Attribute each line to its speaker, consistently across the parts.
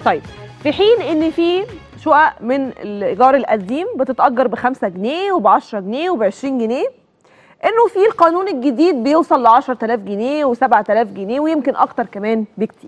Speaker 1: طيب في حين ان في شقق من الايجار القديم بتتاجر ب 5 جنيه وب 10 جنيه وب 20 جنيه انه في القانون الجديد بيوصل ل 10000 جنيه و7000 جنيه ويمكن اكتر كمان بكتير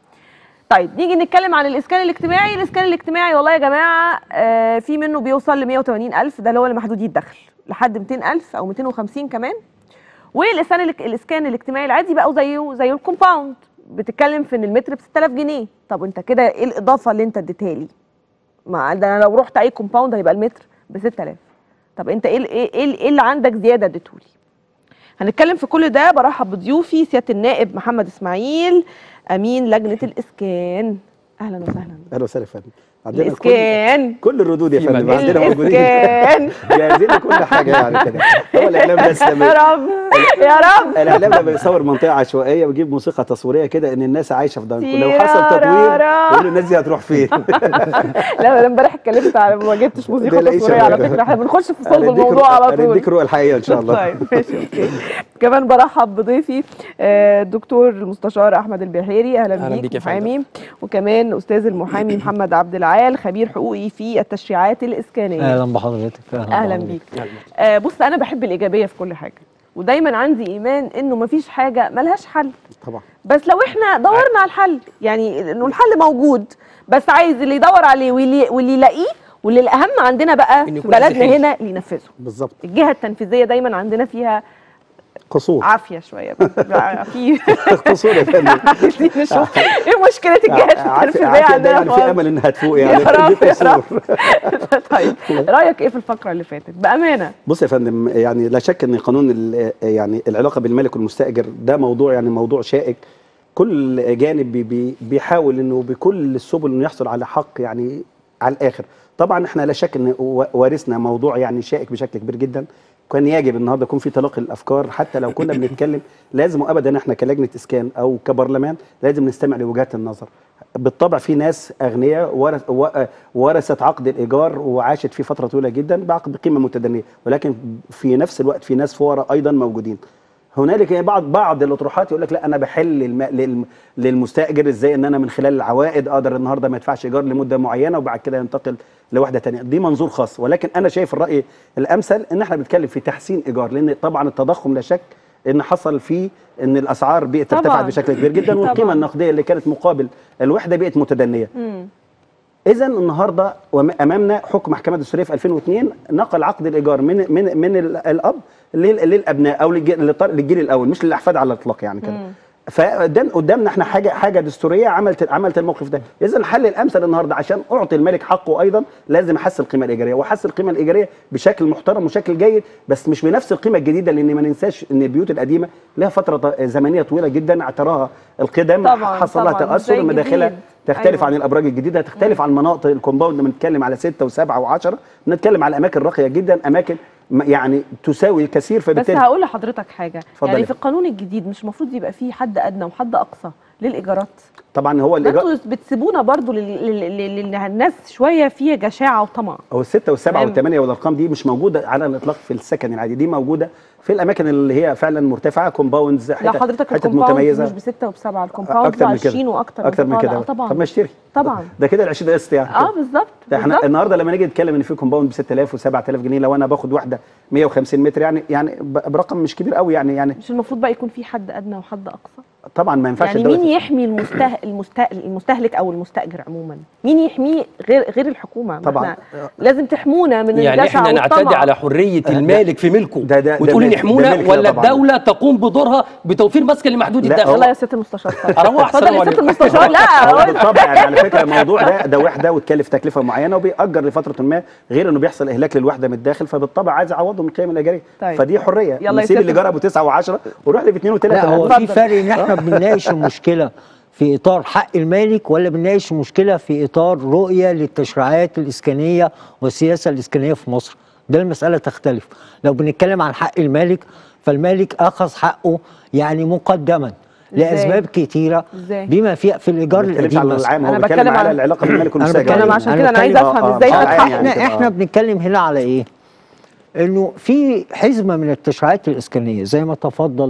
Speaker 1: طيب نيجي نتكلم عن الاسكان الاجتماعي الاسكان الاجتماعي والله يا جماعه آه في منه بيوصل ل 180000 ده اللي هو المحدودي الدخل لحد 200000 او 250 كمان والاسكان الاسكان الاجتماعي العادي بقى زيه زي الكومباوند بتتكلم في ان المتر ب 6000 جنيه طب انت كده ايه الاضافه اللي انت اديتها لي ما ده انا لو رحت اي كومباوند هيبقى المتر ب 6000 طب انت ايه ايه ايه إيه اللي عندك زياده اديتهولي هنتكلم في كل ده برحب بضيوفي سياده النائب محمد اسماعيل امين لجنه الاسكان اهلا وسهلا
Speaker 2: اهلا وسهلا يا فندم عندنا كل
Speaker 1: الاسكان
Speaker 2: كل الردود يا
Speaker 3: في
Speaker 2: فندم
Speaker 3: مجال.
Speaker 2: عندنا موجودين
Speaker 1: الاسكان
Speaker 2: جاهزين لكل حاجه يعني كده هو الاعلام بس
Speaker 1: يا
Speaker 2: لما
Speaker 1: رب يا رب
Speaker 2: الاعلام لما يصور منطقه عشوائيه ويجيب موسيقى تصويريه كده ان الناس عايشه في ضنك لو حصل تطوير
Speaker 1: تيرارارا.
Speaker 2: يقولوا الناس دي هتروح فين
Speaker 1: لا انا امبارح اتكلمت على ما جبتش موسيقى
Speaker 2: تلاقيش
Speaker 1: تصويريه على
Speaker 2: يا
Speaker 1: فكره احنا بنخش في صلب
Speaker 2: هنديك
Speaker 1: الموضوع على
Speaker 2: رو-
Speaker 1: طول
Speaker 2: هنديك روح الحقيقه ان شاء الله
Speaker 1: طيب ماشي اوكي كمان برحب بضيفي آه، الدكتور المستشار احمد البحيري اهلا,
Speaker 3: أهلا
Speaker 1: بيك
Speaker 3: بيك يا فندم.
Speaker 1: محامي وكمان استاذ المحامي محمد عبد العال خبير حقوقي في التشريعات الاسكانيه
Speaker 4: اهلا بحضرتك
Speaker 1: اهلا بيك آه بص انا بحب الايجابيه في كل حاجه ودايما عندي ايمان انه مفيش حاجه ملهاش حل
Speaker 2: طبعا
Speaker 1: بس لو احنا دورنا على الحل يعني انه الحل موجود بس عايز اللي يدور عليه واللي واللي يلاقيه واللي الاهم عندنا بقى
Speaker 3: إن
Speaker 1: في
Speaker 3: يكون
Speaker 1: بلدنا
Speaker 3: ذكي.
Speaker 1: هنا اللي ينفذه
Speaker 2: بالظبط
Speaker 1: الجهه التنفيذيه دايما عندنا فيها
Speaker 2: قصور
Speaker 1: عافيه شويه بقى في
Speaker 2: قصور يا فندم
Speaker 1: عايزين نشوف ايه مشكله الجهات
Speaker 2: عافية
Speaker 1: التنفيذيه
Speaker 2: عافية
Speaker 1: عندنا
Speaker 2: دايما
Speaker 1: في
Speaker 2: في
Speaker 1: مصر؟
Speaker 2: امل انها تفوق
Speaker 1: يا
Speaker 2: يعني
Speaker 1: رب،
Speaker 2: دي
Speaker 1: يا
Speaker 2: قصور
Speaker 1: طيب رايك ايه في الفقره اللي فاتت بامانه
Speaker 2: بص يا فندم يعني لا شك ان قانون ال- يعني العلاقه بالمالك والمستاجر ده موضوع يعني موضوع شائك كل جانب بي- بي بيحاول انه بكل السبل انه يحصل على حق يعني على الاخر طبعا احنا لا شك ان و- وارثنا موضوع يعني شائك بشكل كبير جدا كان يجب النهارده يكون في تلاقي الافكار حتى لو كنا بنتكلم لازم وابدا احنا كلجنه اسكان او كبرلمان لازم نستمع لوجهات النظر بالطبع في ناس اغنياء ورث و- ورثت عقد الايجار وعاشت فيه فتره طويله جدا بعقد بقيمه متدنيه ولكن في نفس الوقت في ناس فقراء ايضا موجودين هنالك بعض بعض الاطروحات يقول لك لا انا بحل الم... للم... للمستاجر ازاي ان انا من خلال العوائد اقدر النهارده ما ادفعش ايجار لمده معينه وبعد كده ينتقل لوحده ثانيه دي منظور خاص ولكن انا شايف الراي الامثل ان احنا بنتكلم في تحسين ايجار لان طبعا التضخم لا شك ان حصل فيه ان الاسعار بقت ترتفع
Speaker 1: طبعاً.
Speaker 2: بشكل كبير جدا والقيمه
Speaker 1: طبعاً.
Speaker 2: النقديه اللي كانت مقابل الوحده بقت متدنيه
Speaker 1: مم.
Speaker 2: اذا النهارده وم- امامنا حكم محكمه الدستوريه في 2002 نقل عقد الايجار من من من ال- الاب لل- للابناء او للج- للط- للجيل الاول مش للاحفاد على الاطلاق يعني كده فقدام قدامنا احنا حاجه حاجه دستوريه عملت عملت الموقف ده اذا الحل الامثل النهارده عشان اعطي الملك حقه ايضا لازم احسن القيمه الايجاريه واحسن القيمه الايجاريه بشكل محترم وشكل جيد بس مش بنفس القيمه الجديده لان ما ننساش ان البيوت القديمه لها فتره ط- زمنيه طويله جدا اعتراها القدم
Speaker 1: طبعاً،
Speaker 2: حصل لها
Speaker 1: طبعاً، مش
Speaker 2: تاثر
Speaker 1: زي
Speaker 2: مداخلها
Speaker 1: الجديد.
Speaker 2: تختلف
Speaker 1: أيوة.
Speaker 2: عن الابراج الجديده تختلف عن مناطق الكومباوند بنتكلم على ستة وسبعة وعشرة بنتكلم على اماكن راقيه جدا اماكن م- يعني تساوي الكثير
Speaker 1: بس
Speaker 2: فبالتالي
Speaker 1: هقول لحضرتك حاجه
Speaker 2: اتفضل
Speaker 1: يعني
Speaker 2: يا
Speaker 1: في القانون الجديد مش المفروض يبقى فيه حد ادنى وحد اقصى للايجارات
Speaker 2: طبعا هو
Speaker 1: ما
Speaker 2: الايجار
Speaker 1: انتوا بتسيبونا برضو لل- لل- لل- للناس شويه فيها جشاعه وطمع
Speaker 2: هو الستة والسبعة
Speaker 1: تمام.
Speaker 2: والثمانية والأرقام دي مش موجودة على الإطلاق في السكن العادي دي موجودة في الأماكن اللي هي فعلا مرتفعة كومباوندز
Speaker 1: لا
Speaker 2: حتت
Speaker 1: حضرتك
Speaker 2: حتت
Speaker 1: الكومباوند
Speaker 2: متميزة
Speaker 1: مش بستة وبسبعة الكومباوند
Speaker 2: أكتر من
Speaker 1: 20
Speaker 2: كده
Speaker 1: واكتر
Speaker 2: أكتر من
Speaker 1: طبعاً.
Speaker 2: كده
Speaker 1: آه طبعا
Speaker 2: طب ما اشتري
Speaker 1: طبعا
Speaker 2: ده كده ال 20 قسط يعني
Speaker 1: اه بالظبط
Speaker 2: ده احنا
Speaker 1: بالظبط.
Speaker 2: النهارده لما نيجي نتكلم ان في كومباوند ب 6000 و7000 جنيه لو انا باخد واحده 150 متر يعني يعني ب- برقم مش كبير قوي يعني يعني
Speaker 1: مش المفروض بقى يكون في حد ادنى وحد اقصى
Speaker 2: طبعا ما ينفعش
Speaker 1: يعني
Speaker 2: الدولة
Speaker 1: مين يحمي المسته... المسته... المستهلك او المستاجر عموما مين يحميه غير غير الحكومه ما
Speaker 2: طبعاً.
Speaker 1: احنا لازم تحمونا من
Speaker 3: يعني
Speaker 1: الجشع
Speaker 3: احنا نعتدي
Speaker 1: والطمع.
Speaker 3: على حريه المالك في ملكه
Speaker 2: ده- ده- ده
Speaker 3: وتقولي
Speaker 2: ملك- ده
Speaker 3: نحمونا
Speaker 2: ملك
Speaker 3: ولا
Speaker 2: طبعاً.
Speaker 3: الدوله تقوم بدورها بتوفير مسكن لمحدود
Speaker 2: لا،
Speaker 3: الدخل
Speaker 1: يلا يا ست المستشار اتفضل.
Speaker 3: أروح
Speaker 1: اتفضل
Speaker 3: السلام
Speaker 1: يا ست
Speaker 3: عليكم.
Speaker 1: المستشار لا
Speaker 2: هو
Speaker 1: هو-
Speaker 2: بالطبع يعني على فكره الموضوع ده ده وحده وتكلف تكلفه معينه وبيأجر لفتره ما غير انه بيحصل اهلاك للوحده من الداخل فبالطبع عايز اعوضه من القيمه الايجاريه
Speaker 1: طيب.
Speaker 2: فدي حريه
Speaker 1: يلا يا
Speaker 2: نسيب
Speaker 1: ست
Speaker 2: اللي جرى ابو 9 و10 وروح لي باثنين
Speaker 4: لا
Speaker 2: وثلاثه
Speaker 4: هو
Speaker 1: اتفضل.
Speaker 4: في فرق ان احنا بنناقش المشكله في اطار حق المالك ولا بنناقش المشكله في اطار رؤيه للتشريعات الاسكانيه والسياسه الاسكانيه في مصر ده المساله تختلف لو بنتكلم عن حق المالك فالمالك اخذ حقه يعني مقدما
Speaker 1: إزاي؟
Speaker 4: لاسباب كتيره
Speaker 1: إزاي؟
Speaker 4: بما فيها في الايجار
Speaker 2: ما بيتكلمش
Speaker 4: القديم
Speaker 2: على
Speaker 4: مثلا
Speaker 2: العام هو
Speaker 1: أنا
Speaker 2: بيتكلم
Speaker 1: بتكلم
Speaker 2: على
Speaker 1: على-
Speaker 2: العلاقه بالمالك
Speaker 4: أنا
Speaker 2: والمستاجر
Speaker 4: بتكلم
Speaker 1: انا عشان
Speaker 4: أنا
Speaker 1: كده انا عايزه
Speaker 4: بتكلم-
Speaker 1: افهم
Speaker 2: آه،
Speaker 1: ازاي
Speaker 2: آه،
Speaker 1: خد
Speaker 2: آه،
Speaker 1: حقه
Speaker 2: يعني
Speaker 4: احنا
Speaker 2: كده،
Speaker 4: احنا
Speaker 2: آه.
Speaker 4: بنتكلم هنا على ايه؟ انه في حزمه من التشريعات الاسكانيه زي ما تفضل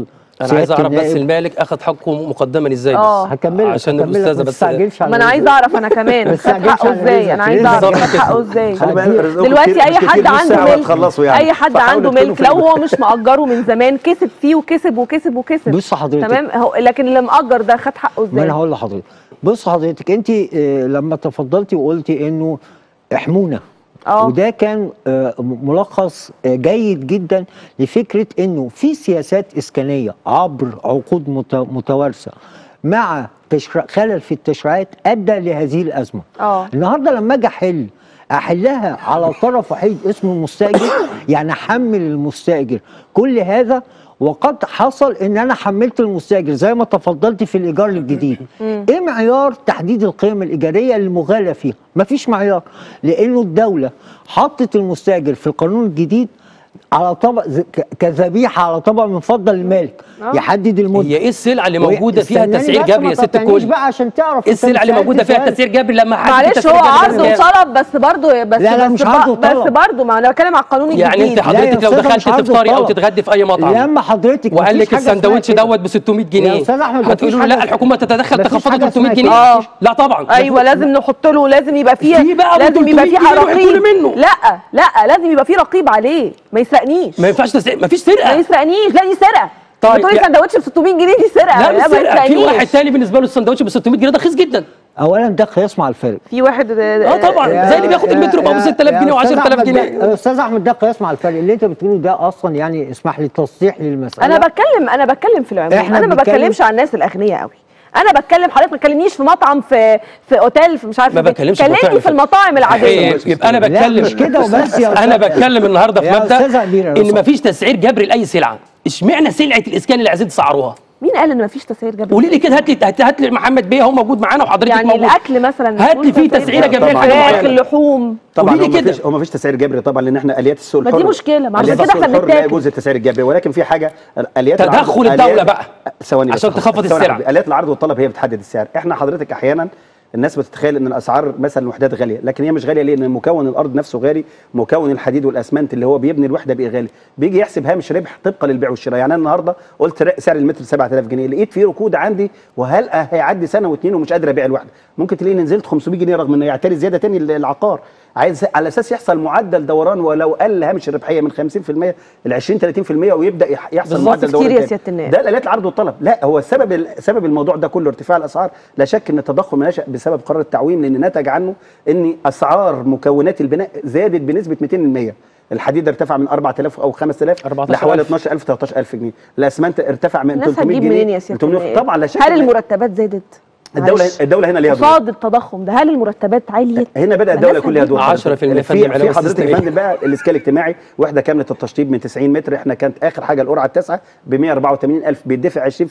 Speaker 3: انا عايز
Speaker 4: سيادة
Speaker 3: اعرف بس
Speaker 4: النائب.
Speaker 3: المالك اخذ حقه مقدما ازاي
Speaker 1: آه.
Speaker 3: بس
Speaker 4: هكملك
Speaker 3: عشان
Speaker 4: هكملك،
Speaker 3: الاستاذه
Speaker 4: ما
Speaker 3: بس
Speaker 4: تستعجلش على
Speaker 1: ما انا عايزه
Speaker 4: الرزق.
Speaker 1: اعرف انا كمان
Speaker 4: ما
Speaker 1: خد
Speaker 4: تستعجلش
Speaker 1: حقه
Speaker 4: على
Speaker 1: ازاي انا عايزه
Speaker 4: رزقك.
Speaker 1: اعرف
Speaker 3: بالظبط
Speaker 1: خد
Speaker 3: كده.
Speaker 1: حقه ازاي
Speaker 2: خلي بالك رزقكم
Speaker 1: دلوقتي
Speaker 2: كتير-
Speaker 1: اي
Speaker 2: مش كتير،
Speaker 1: حد
Speaker 2: نص
Speaker 1: عنده
Speaker 2: ساعة
Speaker 1: ملك
Speaker 2: وتخلصوا يعني.
Speaker 1: اي حد
Speaker 2: فحاولوا
Speaker 1: عنده
Speaker 2: تكونوا
Speaker 1: ملك
Speaker 2: في
Speaker 1: لو
Speaker 2: الم-
Speaker 1: هو مش مأجره من زمان كسب فيه وكسب وكسب وكسب
Speaker 4: بص حضرتك.
Speaker 1: تمام هو لكن اللي مأجر ده خد حقه
Speaker 4: ما
Speaker 1: ازاي
Speaker 4: انا هقول لحضرتك بص حضرتك انت آه، لما تفضلتي وقلتي انه احمونا
Speaker 1: اه.
Speaker 4: وده كان آه، ملخص آه، جيد جدا لفكره انه في سياسات اسكانيه عبر عقود مت- متوارثه مع تشريع خلل في التشريعات ادى لهذه الازمه
Speaker 1: اه.
Speaker 4: النهارده لما اجي احل احلها على طرف وحيد اسمه المستاجر يعني احمل المستاجر كل هذا وقد حصل ان انا حملت المستاجر زي ما تفضلت في الايجار الجديد ايه معيار تحديد القيم الايجاريه المغالى فيها مفيش معيار لانه الدوله حطت المستاجر في القانون الجديد على طبق ز- ك- كذبيحه على طبق من فضه المالك
Speaker 1: آه.
Speaker 4: يحدد المده
Speaker 3: هي ايه السلعه اللي
Speaker 4: وهي-
Speaker 3: موجوده فيها
Speaker 4: استناني
Speaker 3: تسعير
Speaker 4: بس
Speaker 3: جبري
Speaker 4: ما
Speaker 3: يا ست
Speaker 4: تقاطعنيش
Speaker 3: الكل
Speaker 4: بقى عشان تعرف
Speaker 3: ايه
Speaker 4: أنت
Speaker 3: السلعه اللي
Speaker 4: سألت
Speaker 3: موجوده فيها
Speaker 4: سؤال.
Speaker 3: تسعير جبري لما حد
Speaker 1: معلش هو عرض وطلب بس برضه بس
Speaker 4: لا، لا،
Speaker 1: بس
Speaker 4: مش
Speaker 1: ب-
Speaker 4: عرض
Speaker 1: بس
Speaker 4: وطلب.
Speaker 1: برضه ما انا بتكلم على القانون
Speaker 3: يعني
Speaker 1: الجديد
Speaker 3: انت
Speaker 4: لا يا
Speaker 3: حضرتك لو
Speaker 4: أستاذة
Speaker 3: دخلت
Speaker 4: مش عرض
Speaker 3: تفطري او
Speaker 4: وطلب.
Speaker 3: تتغدي في اي مطعم
Speaker 4: لما حضرتك
Speaker 3: وقال
Speaker 4: مفيش
Speaker 3: لك
Speaker 4: حاجة اسمها
Speaker 3: السندوتش
Speaker 4: كده.
Speaker 3: دوت ب 600 جنيه
Speaker 4: يا أستاذ أحمد،
Speaker 3: هتقولي له
Speaker 4: مفيش
Speaker 3: لا
Speaker 4: حاجة
Speaker 3: الحكومه تتدخل
Speaker 4: مفيش
Speaker 3: تخفضه
Speaker 4: حاجة
Speaker 3: 300
Speaker 4: اسمها
Speaker 3: جنيه
Speaker 1: كده. آه.
Speaker 3: لا طبعا
Speaker 1: ايوه لازم نحط له لازم يبقى فيه
Speaker 3: في بقى أبو
Speaker 1: لازم يبقى
Speaker 3: 300
Speaker 1: فيه
Speaker 3: جنيه روح
Speaker 1: رقيب
Speaker 3: كل منه.
Speaker 1: لا لا لازم يبقى فيه رقيب عليه ما يسرقنيش
Speaker 3: ما ينفعش تسعير ما فيش
Speaker 1: ما
Speaker 3: سرقه
Speaker 1: يسرقنيش لا دي سرقه
Speaker 3: طيب،
Speaker 1: بتقولي
Speaker 3: يا-
Speaker 1: سندوتش ب 600 جنيه دي سرقه
Speaker 3: لا مش
Speaker 1: ما
Speaker 3: سرقه في واحد
Speaker 1: يسرقنيش
Speaker 3: تاني بالنسبه له السندوتش ب 600 جنيه ده رخيص جدا
Speaker 4: اولا ده قياس مع الفارق
Speaker 1: في واحد
Speaker 3: اه طبعا زي اللي بياخد المترو بابو 6000 جنيه و10000 جنيه
Speaker 4: جنيه استاذ احمد ده قياس مع الفرق اللي انت بتقوله ده اصلا يعني اسمح لي تصحيح للمساله
Speaker 1: انا بتكلم انا بتكلم في العموم
Speaker 4: إحنا
Speaker 1: انا ما
Speaker 4: بنتكلم-
Speaker 1: بتكلمش عن الناس الاغنياء قوي انا بتكلم حضرتك ما تكلمنيش في مطعم في في اوتيل في مش عارف
Speaker 3: ما
Speaker 1: في-
Speaker 3: بتكلمش في
Speaker 1: كلمني
Speaker 3: مطاعم.
Speaker 1: في المطاعم العاديه
Speaker 3: إيه، يبقى انا
Speaker 4: لا،
Speaker 3: بتكلم
Speaker 4: مش كده وبس يا
Speaker 3: انا
Speaker 4: أستاذ.
Speaker 3: بتكلم النهارده في
Speaker 4: يا
Speaker 3: مبدا
Speaker 4: أستاذة أميرة، لو
Speaker 3: ان
Speaker 4: سمحت.
Speaker 3: مفيش تسعير جبري لاي سلعه اشمعنى سلعه الاسكان اللي عايزين تسعروها
Speaker 1: مين قال ان مفيش تسعير جبري
Speaker 3: قولي لي كده هات لي هات هات لي محمد بيه هو موجود معانا وحضرتك
Speaker 1: يعني
Speaker 3: موجود
Speaker 1: الاكل مثلا
Speaker 3: هات لي فيه تسعيره جبريه
Speaker 1: الفراخ
Speaker 3: لحاجه معينه
Speaker 1: اللحوم
Speaker 2: طبعا
Speaker 3: قولي
Speaker 2: هو
Speaker 3: لي كده.
Speaker 2: مفيش هو مفيش تسعير جبري طبعا لان احنا اليات السوق
Speaker 1: ما
Speaker 2: الحر
Speaker 1: دي مشكلة، ما عشان
Speaker 2: آليات
Speaker 1: كده
Speaker 2: السوق
Speaker 1: احنا
Speaker 2: الحر لا
Speaker 1: بنتاكل.
Speaker 2: يجوز التسعير الجبري ولكن في حاجه اليات
Speaker 3: تدخل
Speaker 2: العرض-
Speaker 3: الدولة
Speaker 2: آليات-
Speaker 3: بقى.
Speaker 2: ثواني بس
Speaker 3: عشان
Speaker 2: حضرتك.
Speaker 3: تخفض
Speaker 2: ثواني
Speaker 3: السلع.
Speaker 2: حضرتك. اليات العرض والطلب هي بتحدد السعر احنا حضرتك احيانا الناس بتتخيل ان الاسعار مثلا الوحدات غاليه لكن هي مش غاليه ليه لان مكون الارض نفسه غالي مكون الحديد والاسمنت اللي هو بيبني الوحده بيه غالي بيجي يحسب هامش ربح طبقا للبيع والشراء يعني انا النهارده قلت ر- سعر المتر 7000 جنيه لقيت فيه ركود عندي وهل هيعدي سنه واثنين ومش قادر ابيع الوحده ممكن تلاقيني نزلت 500 جنيه رغم انه يعتري زياده تاني العقار عايز على اساس يحصل معدل دوران ولو قل هامش الربحيه من 50% ل 20 30% ويبدا يح- يحصل
Speaker 3: بالظبط
Speaker 2: معدل
Speaker 1: كتير
Speaker 2: دوران
Speaker 1: يا
Speaker 2: تاني.
Speaker 1: سيادة النائب.
Speaker 2: ده الالات العرض والطلب لا هو السبب سبب الموضوع ده كله ارتفاع الاسعار لا شك ان التضخم نشا بسبب قرار التعويم لان نتج عنه ان اسعار مكونات البناء زادت بنسبه 200% الحديد ارتفع من 4000 او 5000
Speaker 3: 14,000.
Speaker 2: لحوالي 12000 13000 جنيه الاسمنت ارتفع من
Speaker 1: الناس
Speaker 2: 300
Speaker 1: هتجيب
Speaker 2: جنيه
Speaker 1: منين يا سيادة
Speaker 2: 800
Speaker 1: النائب؟
Speaker 2: طبعا لا شك
Speaker 1: هل
Speaker 2: إن
Speaker 1: المرتبات زادت؟
Speaker 2: الدوله
Speaker 1: معلش.
Speaker 2: الدوله هنا ليها دور
Speaker 1: قصاد التضخم ده هل المرتبات عليت؟
Speaker 2: هنا بدا
Speaker 1: ما
Speaker 2: الدوله
Speaker 1: الناس
Speaker 2: يكون ليها
Speaker 1: هتجيب
Speaker 2: دور
Speaker 3: 10%
Speaker 2: في
Speaker 3: فندم علاوة
Speaker 2: في حضرتك يا
Speaker 3: استثنائية.
Speaker 2: فندم بقى الاسكان الاجتماعي وحده كامله التشطيب من 90 متر احنا كانت اخر حاجه القرعه التاسعه ب 184000 بيدفع 20%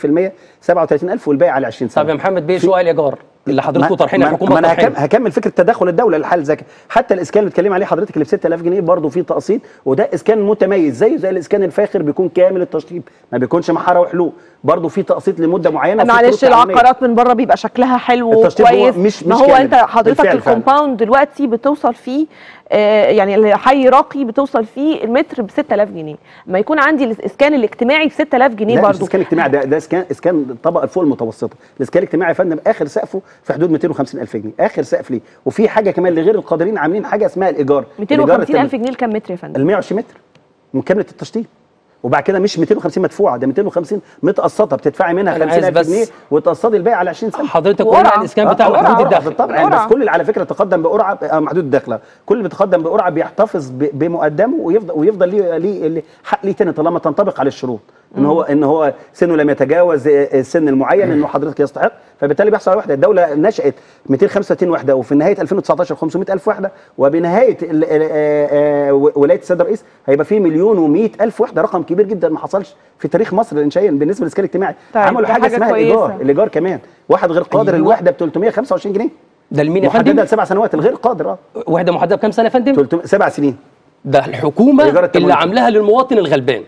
Speaker 2: 37000 والباقي على 20 سنه
Speaker 3: طب يا محمد بيه شو الايجار اللي حضرتكم
Speaker 2: ما-
Speaker 3: طرحين
Speaker 2: ما-
Speaker 3: الحكومه
Speaker 2: ما انا هكمل,
Speaker 3: طرحين
Speaker 2: هكمل فكره تدخل الدوله للحل زكي حتى الاسكان اللي بتكلم عليه حضرتك اللي ب 6000 جنيه برضه فيه تقسيط وده اسكان متميز زيه زي الاسكان الفاخر بيكون كامل التشطيب ما بيكونش محاره وحلو برضه فيه تقسيط لمده معينه وفيه
Speaker 1: معلش
Speaker 2: فروق تعاونية.
Speaker 1: العقارات من بره بيبقى شكلها حلو
Speaker 2: التشطيب هو
Speaker 1: وكويس
Speaker 2: مش-
Speaker 1: ما
Speaker 2: مش
Speaker 1: هو
Speaker 2: كامل.
Speaker 1: انت حضرتك
Speaker 2: بالفعل فعلا.
Speaker 1: الكومباوند دلوقتي بتوصل فيه آه يعني حي راقي بتوصل فيه المتر ب 6000 جنيه ما يكون عندي الاسكان الاجتماعي ب 6000 جنيه
Speaker 2: لا مش
Speaker 1: برضه
Speaker 2: اسكان اجتماعي ده ده اسكان اسكان الطبقه فوق المتوسطه الاسكان الاجتماعي يا فندم اخر سقفه في حدود 250000 جنيه اخر سقف ليه وفي حاجه كمان لغير القادرين عاملين حاجه اسمها الايجار
Speaker 1: 250000 جنيه لكام متر يا فندم؟
Speaker 2: ال 120 متر من كامله التشطيب وبعد كده مش 250 مدفوعه ده 250 متقسطه بتدفعي منها
Speaker 3: أنا عايز
Speaker 2: 50000
Speaker 3: بس-
Speaker 2: جنيه وتقسطي الباقي على 20 سنه
Speaker 3: حضرتك
Speaker 1: وقرعة.
Speaker 3: قلنا الاسكان
Speaker 2: آه،
Speaker 3: بتاعه
Speaker 2: آه،
Speaker 3: محدود
Speaker 2: قرعة
Speaker 3: الدخل
Speaker 2: بالطبع يعني
Speaker 1: قرعة.
Speaker 2: بس كل اللي على فكره تقدم بقرعه آه، محدود الدخله كل اللي بيتقدم بقرعه بيحتفظ ب- بمقدمه ويفضل ويفضل ليه ليه ليه حق ليه تاني طالما تنطبق على الشروط ان هو ان هو سنه لم يتجاوز آه، السن المعين انه حضرتك يستحق فبالتالي بيحصل على وحده الدوله نشات 235 وحده وفي نهايه 2019 500000 وحده وبنهايه ال- ال- آه، آه، ولايه السيد الرئيس هيبقى في مليون و ألف وحده رقم كبير جدا ما حصلش في تاريخ مصر انشائيا بالنسبه للاسكان الاجتماعي
Speaker 1: طيب،
Speaker 2: عملوا
Speaker 1: ده
Speaker 2: حاجه
Speaker 1: حاجة
Speaker 2: اسمها
Speaker 1: كويسة.
Speaker 2: الايجار الايجار كمان واحد غير قادر
Speaker 3: أيوة.
Speaker 2: الوحده ب 325 جنيه
Speaker 3: ده لمين يا
Speaker 2: محدده
Speaker 3: فندم؟
Speaker 2: لسبع سنوات الغير قادر اه
Speaker 3: وحده محدده بكام سنه يا فندم؟
Speaker 2: 300 سبع سنين
Speaker 3: ده الحكومه
Speaker 2: إيجار التمويل.
Speaker 3: اللي عاملاها للمواطن الغلبان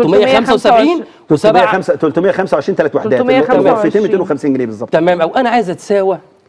Speaker 3: 375 و7
Speaker 2: 325 ثلاث وحدات
Speaker 1: 325.
Speaker 2: غرفتين 250 جنيه بالظبط
Speaker 3: تمام او انا عايز اتساوى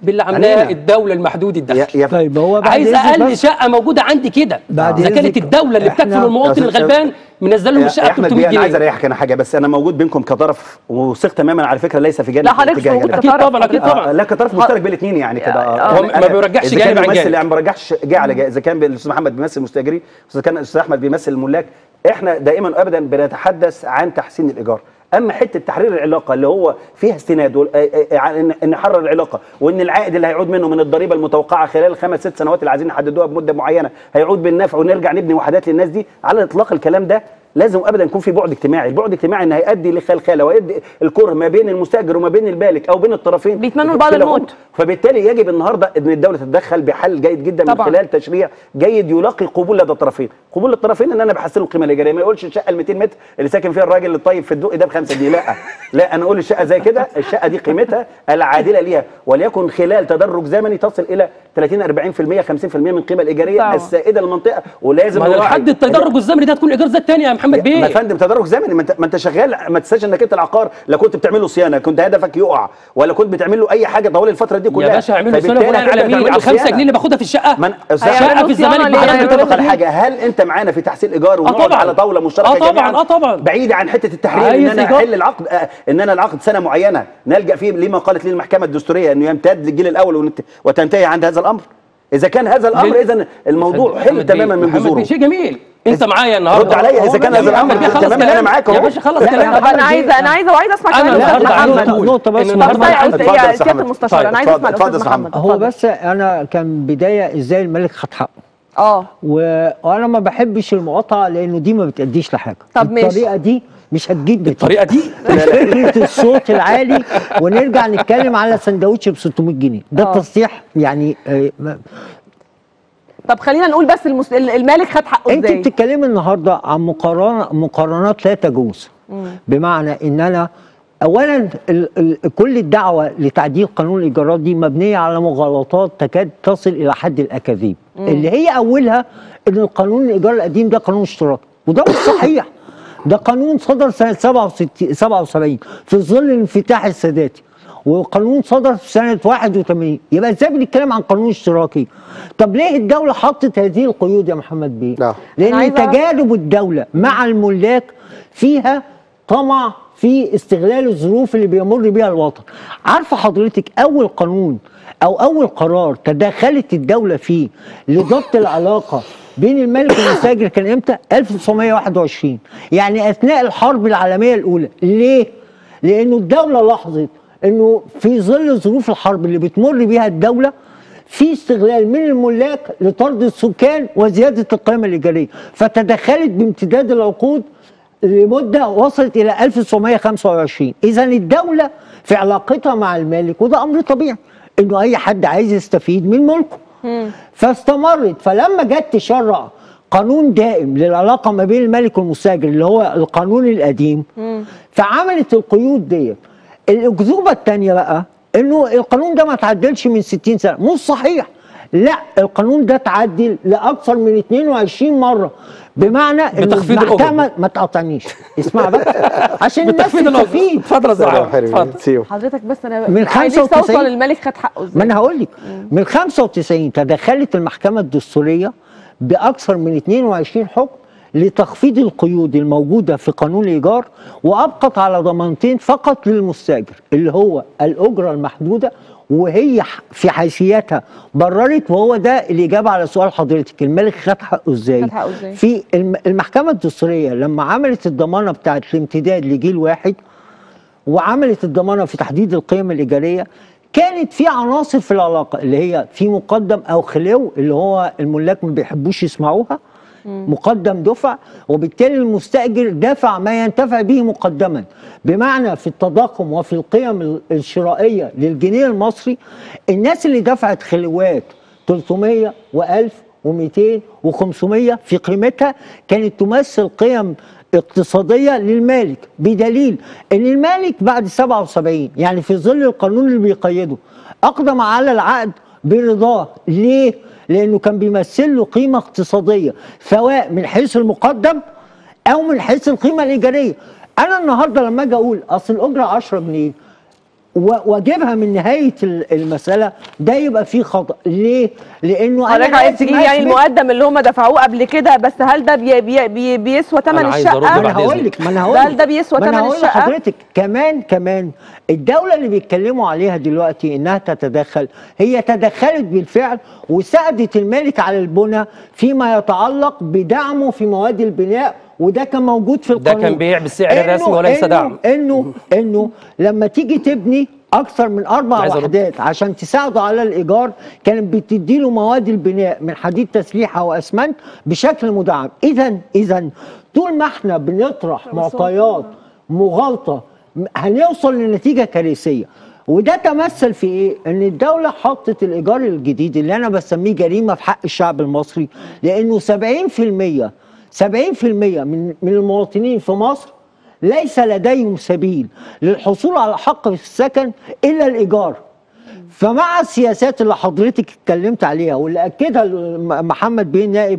Speaker 3: باللي عاملاه
Speaker 2: عنينا.
Speaker 3: الدوله المحدود الدخل
Speaker 2: يا يا
Speaker 4: طيب هو بعد
Speaker 3: عايز
Speaker 4: إذنك
Speaker 3: اقل
Speaker 4: بس-
Speaker 3: شقه موجوده عندي كده
Speaker 4: بعد
Speaker 3: اذا كانت
Speaker 4: إذنك
Speaker 3: الدوله اللي
Speaker 4: إحنا-
Speaker 3: بتكفل المواطن
Speaker 2: يا أستاذ-
Speaker 3: الغلبان منزل له
Speaker 2: يا
Speaker 3: الشقه ب
Speaker 2: احمد
Speaker 3: 300
Speaker 2: بيه انا عايز
Speaker 3: جنيه
Speaker 2: اريحك انا حاجه بس انا موجود بينكم كطرف وثق تماما على فكره ليس في جانب
Speaker 1: لا حضرتك مش
Speaker 2: اتجاه
Speaker 1: موجود
Speaker 2: جانب.
Speaker 3: اكيد
Speaker 1: كطرف.
Speaker 3: طبعا اكيد
Speaker 2: آه،
Speaker 3: طبعا
Speaker 2: لا كطرف مشترك بين الاثنين يعني كده
Speaker 3: هو ما
Speaker 2: أنا-
Speaker 3: بيرجحش
Speaker 2: إذا
Speaker 3: جانب
Speaker 2: كان
Speaker 3: عن
Speaker 2: بيمثل
Speaker 3: جانب.
Speaker 2: يعني ما بيرجحش جه على جه اذا كان الاستاذ محمد بيمثل المستاجرين اذا كان الاستاذ احمد بيمثل الملاك احنا دائما ابدا بنتحدث عن تحسين الايجار اما حته تحرير العلاقه اللي هو فيها استناد وال- آه، آه، آه، ان ان نحرر العلاقه وان العائد اللي هيعود منه من الضريبه المتوقعه خلال الخمس ست سنوات اللي عايزين نحددوها بمده معينه هيعود بالنفع ونرجع نبني وحدات للناس دي على اطلاق الكلام ده لازم ابدا يكون في بعد اجتماعي، البعد الاجتماعي ان هيؤدي لخلخله ويؤدي الكره ما بين المستاجر وما بين المالك او بين الطرفين
Speaker 1: بيتمنوا لبعض
Speaker 2: كلاهم.
Speaker 1: الموت.
Speaker 2: فبالتالي يجب النهارده ان الدوله تتدخل بحل جيد جدا
Speaker 1: طبعاً.
Speaker 2: من خلال تشريع جيد يلاقي قبول لدى الطرفين، قبول الطرفين ان انا بحسن له القيمه الايجاريه ما يقولش الشقه ال 200 متر اللي ساكن فيها الراجل الطيب في الدق ده ب 5 جنيه لا لا انا اقول الشقه زي كده الشقه دي قيمتها العادله ليها وليكن خلال تدرج زمني تصل الى 30 40% 50% من القيمه الايجاريه
Speaker 1: طبعاً.
Speaker 2: السائده للمنطقه ولازم
Speaker 3: ما
Speaker 2: نراعي
Speaker 3: لحد التدرج الزمني ده تكون ايجار زاد تاني يا محمد
Speaker 2: ما
Speaker 3: بيه
Speaker 2: يا فندم تدرج زمني ما انت ما انت شغال ما تنساش انك انت العقار لا كنت بتعمل له صيانه كنت هدفك يقع ولا كنت بتعمل له اي حاجه طوال الفتره دي كلها
Speaker 3: يا باشا اعملوا صيانه
Speaker 2: فبالتالي
Speaker 3: بناء على
Speaker 2: هتبدأ
Speaker 3: مين
Speaker 2: تعمل له
Speaker 3: على 5
Speaker 2: صيانة.
Speaker 3: جنيه اللي باخدها في الشقه
Speaker 2: من
Speaker 3: شقه في الزمالك
Speaker 1: صيانة ليه؟
Speaker 2: انا
Speaker 3: بحاجه
Speaker 2: بتفق على حاجه هل انت معانا في تحصيل ايجار ونقعد
Speaker 3: طبعاً.
Speaker 2: على طاوله مشتركه
Speaker 3: آه طبعاً،
Speaker 2: جميعاً
Speaker 3: آه طبعاً.
Speaker 2: بعيده عن حته التحرير ان
Speaker 3: عايز
Speaker 2: انا
Speaker 3: إيجار.
Speaker 2: احل العقد آه، ان انا العقد سنه معينه نلجا فيه لما قالت لي المحكمه الدستوريه انه يمتد للجيل الاول ونت- وتنتهي عند هذا الامر اذا كان هذا الامر
Speaker 3: لل-
Speaker 2: اذا الموضوع حلو
Speaker 3: محمد
Speaker 2: تماما
Speaker 3: بيه،
Speaker 2: من
Speaker 3: محمد
Speaker 2: جذوره
Speaker 3: بيه، شيء جميل انت معايا النهارده
Speaker 2: رد عليا اذا كان
Speaker 3: يا
Speaker 2: هذا الامر
Speaker 3: محمد بيه، خلص
Speaker 2: تماما انا
Speaker 3: كلام.
Speaker 2: معاك
Speaker 3: يا
Speaker 2: اهو
Speaker 3: باشا خلص
Speaker 4: لا،
Speaker 3: كلام
Speaker 4: لا،
Speaker 1: طب انا عايزه انا عايزه وعايزه اسمع
Speaker 3: أنا
Speaker 1: كلام الاستاذ
Speaker 3: النهاردة
Speaker 1: محمد
Speaker 3: عايز
Speaker 4: نقطة بس
Speaker 3: إن
Speaker 4: مهمة.
Speaker 1: طب
Speaker 3: النهاردة
Speaker 1: يا
Speaker 3: محمد-
Speaker 1: أستاذ-
Speaker 2: اتفضل يا
Speaker 1: يا
Speaker 2: أستاذ
Speaker 1: سياده
Speaker 2: محمد.
Speaker 1: المستشار
Speaker 2: طيب،
Speaker 1: انا عايزه اسمع
Speaker 2: اتفضل،
Speaker 1: الاستاذ
Speaker 2: اتفضل يا
Speaker 1: محمد
Speaker 4: هو
Speaker 1: اتفضل.
Speaker 4: بس انا كان بدايه ازاي الملك خد حقه
Speaker 1: اه
Speaker 4: و- وانا ما بحبش المقاطعه لانه دي ما بتاديش لحاجه
Speaker 1: طب ماشي.
Speaker 4: الطريقه دي مش هتجيب نتيجة.
Speaker 3: الطريقه دي
Speaker 4: فكره الصوت العالي ونرجع نتكلم على سندوتش ب 600 جنيه ده
Speaker 1: آه.
Speaker 4: التصريح يعني آه، ما-
Speaker 1: طب خلينا نقول بس المس... المالك خد حقه
Speaker 4: انت
Speaker 1: ازاي
Speaker 4: بتتكلمي النهارده عن مقارنه مقارنات لا تجوز بمعنى ان انا اولا ال ال كل الدعوه لتعديل قانون الايجارات دي مبنيه على مغالطات تكاد تصل الى حد الاكاذيب اللي هي اولها ان القانون الايجار القديم ده قانون اشتراكي وده مش صحيح ده قانون صدر سنه 67 77 في ظل الانفتاح الساداتي وقانون صدر في سنه 81 يبقى ازاي بنتكلم عن قانون اشتراكي طب ليه الدوله حطت هذه القيود يا محمد بيه
Speaker 2: لا.
Speaker 4: لان
Speaker 1: أنا عايزة-
Speaker 4: تجارب الدوله مع الملاك فيها طمع في استغلال الظروف اللي بيمر بيها الوطن عارفه حضرتك اول قانون او اول قرار تدخلت الدوله فيه لضبط العلاقه بين الملك والمستاجر كان امتى 1921 يعني اثناء الحرب العالميه الاولى ليه لانه الدوله لاحظت انه في ظل ظروف الحرب اللي بتمر بيها الدوله في استغلال من الملاك لطرد السكان وزياده القيمه الايجاريه فتدخلت بامتداد العقود لمده وصلت الى 1925 اذا الدوله في علاقتها مع المالك وده امر طبيعي انه اي حد عايز يستفيد من ملكه فاستمرت فلما جت تشرع قانون دائم للعلاقه ما بين الملك والمستاجر اللي هو القانون القديم فعملت القيود ديت الاكذوبه الثانيه بقى انه القانون ده ما تعدلش من 60 سنه مش صحيح لا القانون ده اتعدل لاكثر من 22 مره بمعنى ان
Speaker 3: بتخفيض الأجر.
Speaker 4: المحكمه ما تقاطعنيش اسمع بقى عشان الناس
Speaker 3: بتخفيض الأجر.
Speaker 4: تستفيد
Speaker 3: اتفضل يا زعيم اتفضل
Speaker 2: سيو
Speaker 1: حضرتك بس انا
Speaker 4: من
Speaker 1: عايز نفسي
Speaker 4: 95
Speaker 1: اوصل الملك خد حقه ازاي
Speaker 4: ما انا هقول لك من 95 تدخلت المحكمه الدستوريه باكثر من 22 حكم لتخفيض القيود الموجوده في قانون الايجار وابقت على ضمانتين فقط للمستاجر اللي هو الاجره المحدوده وهي ح- في حيثيتها بررت وهو ده الاجابه على سؤال حضرتك الملك خد حقه ازاي؟
Speaker 1: خد حقه إزاي؟
Speaker 4: في الم- المحكمه الدستوريه لما عملت الضمانه بتاعت الامتداد لجيل واحد وعملت الضمانه في تحديد القيم الايجاريه كانت في عناصر في العلاقه اللي هي في مقدم او خلو اللي هو الملاك ما بيحبوش يسمعوها مقدم دفع وبالتالي المستاجر دفع ما ينتفع به مقدما بمعنى في التضخم وفي القيم ال- الشرائيه للجنيه المصري الناس اللي دفعت خلوات 300 و1000 و200 و500 في قيمتها كانت تمثل قيم اقتصاديه للمالك بدليل ان المالك بعد 77 يعني في ظل القانون اللي بيقيده اقدم على العقد برضاه ليه؟ لانه كان بيمثل له قيمه اقتصاديه سواء من حيث المقدم او من حيث القيمه الايجاريه انا النهارده لما اجي اقول اصل الاجره 10 جنيه و- واجيبها من نهايه ال- المساله ده يبقى فيه خطا ليه؟ لانه
Speaker 1: حضرتك
Speaker 4: انا
Speaker 1: عايز
Speaker 4: لازم
Speaker 1: تجيب يعني
Speaker 4: أثبت-
Speaker 1: المقدم اللي هم دفعوه قبل كده بس هل ده بي بي بي بيسوى ثمن
Speaker 3: أنا عايز أرد
Speaker 1: الشقه؟
Speaker 4: ما انا
Speaker 3: بعد
Speaker 4: هقول
Speaker 3: إذنك.
Speaker 4: لك ما انا هقول
Speaker 1: ده
Speaker 4: لك
Speaker 1: ده بيسوى
Speaker 4: ما أنا
Speaker 1: تمن
Speaker 4: هقول
Speaker 1: الشقة؟
Speaker 4: لحضرتك كمان كمان الدولة اللي بيتكلموا عليها دلوقتي انها تتدخل هي تدخلت بالفعل وساعدت المالك على البنى فيما يتعلق بدعمه في مواد البناء وده كان موجود في
Speaker 3: ده
Speaker 4: القانون
Speaker 3: كان بيع بالسعر
Speaker 4: إنه-
Speaker 3: الرسمي وليس
Speaker 4: إنه-
Speaker 3: دعم.
Speaker 4: انه انه لما تيجي تبني اكثر من اربع
Speaker 3: عايز أرد.
Speaker 4: وحدات عشان تساعده على الايجار كانت بتدي له مواد البناء من حديد تسليح او اسمنت بشكل مدعم اذا اذا طول ما احنا بنطرح معطيات مغالطه م- هنوصل لنتيجه كارثيه وده تمثل في ايه؟ ان الدوله حطت الايجار الجديد اللي انا بسميه جريمه في حق الشعب المصري لانه 70% 70% من من المواطنين في مصر ليس لديهم سبيل للحصول على حق في السكن الا الايجار فمع السياسات اللي حضرتك اتكلمت عليها واللي اكدها الم- محمد بيه نائب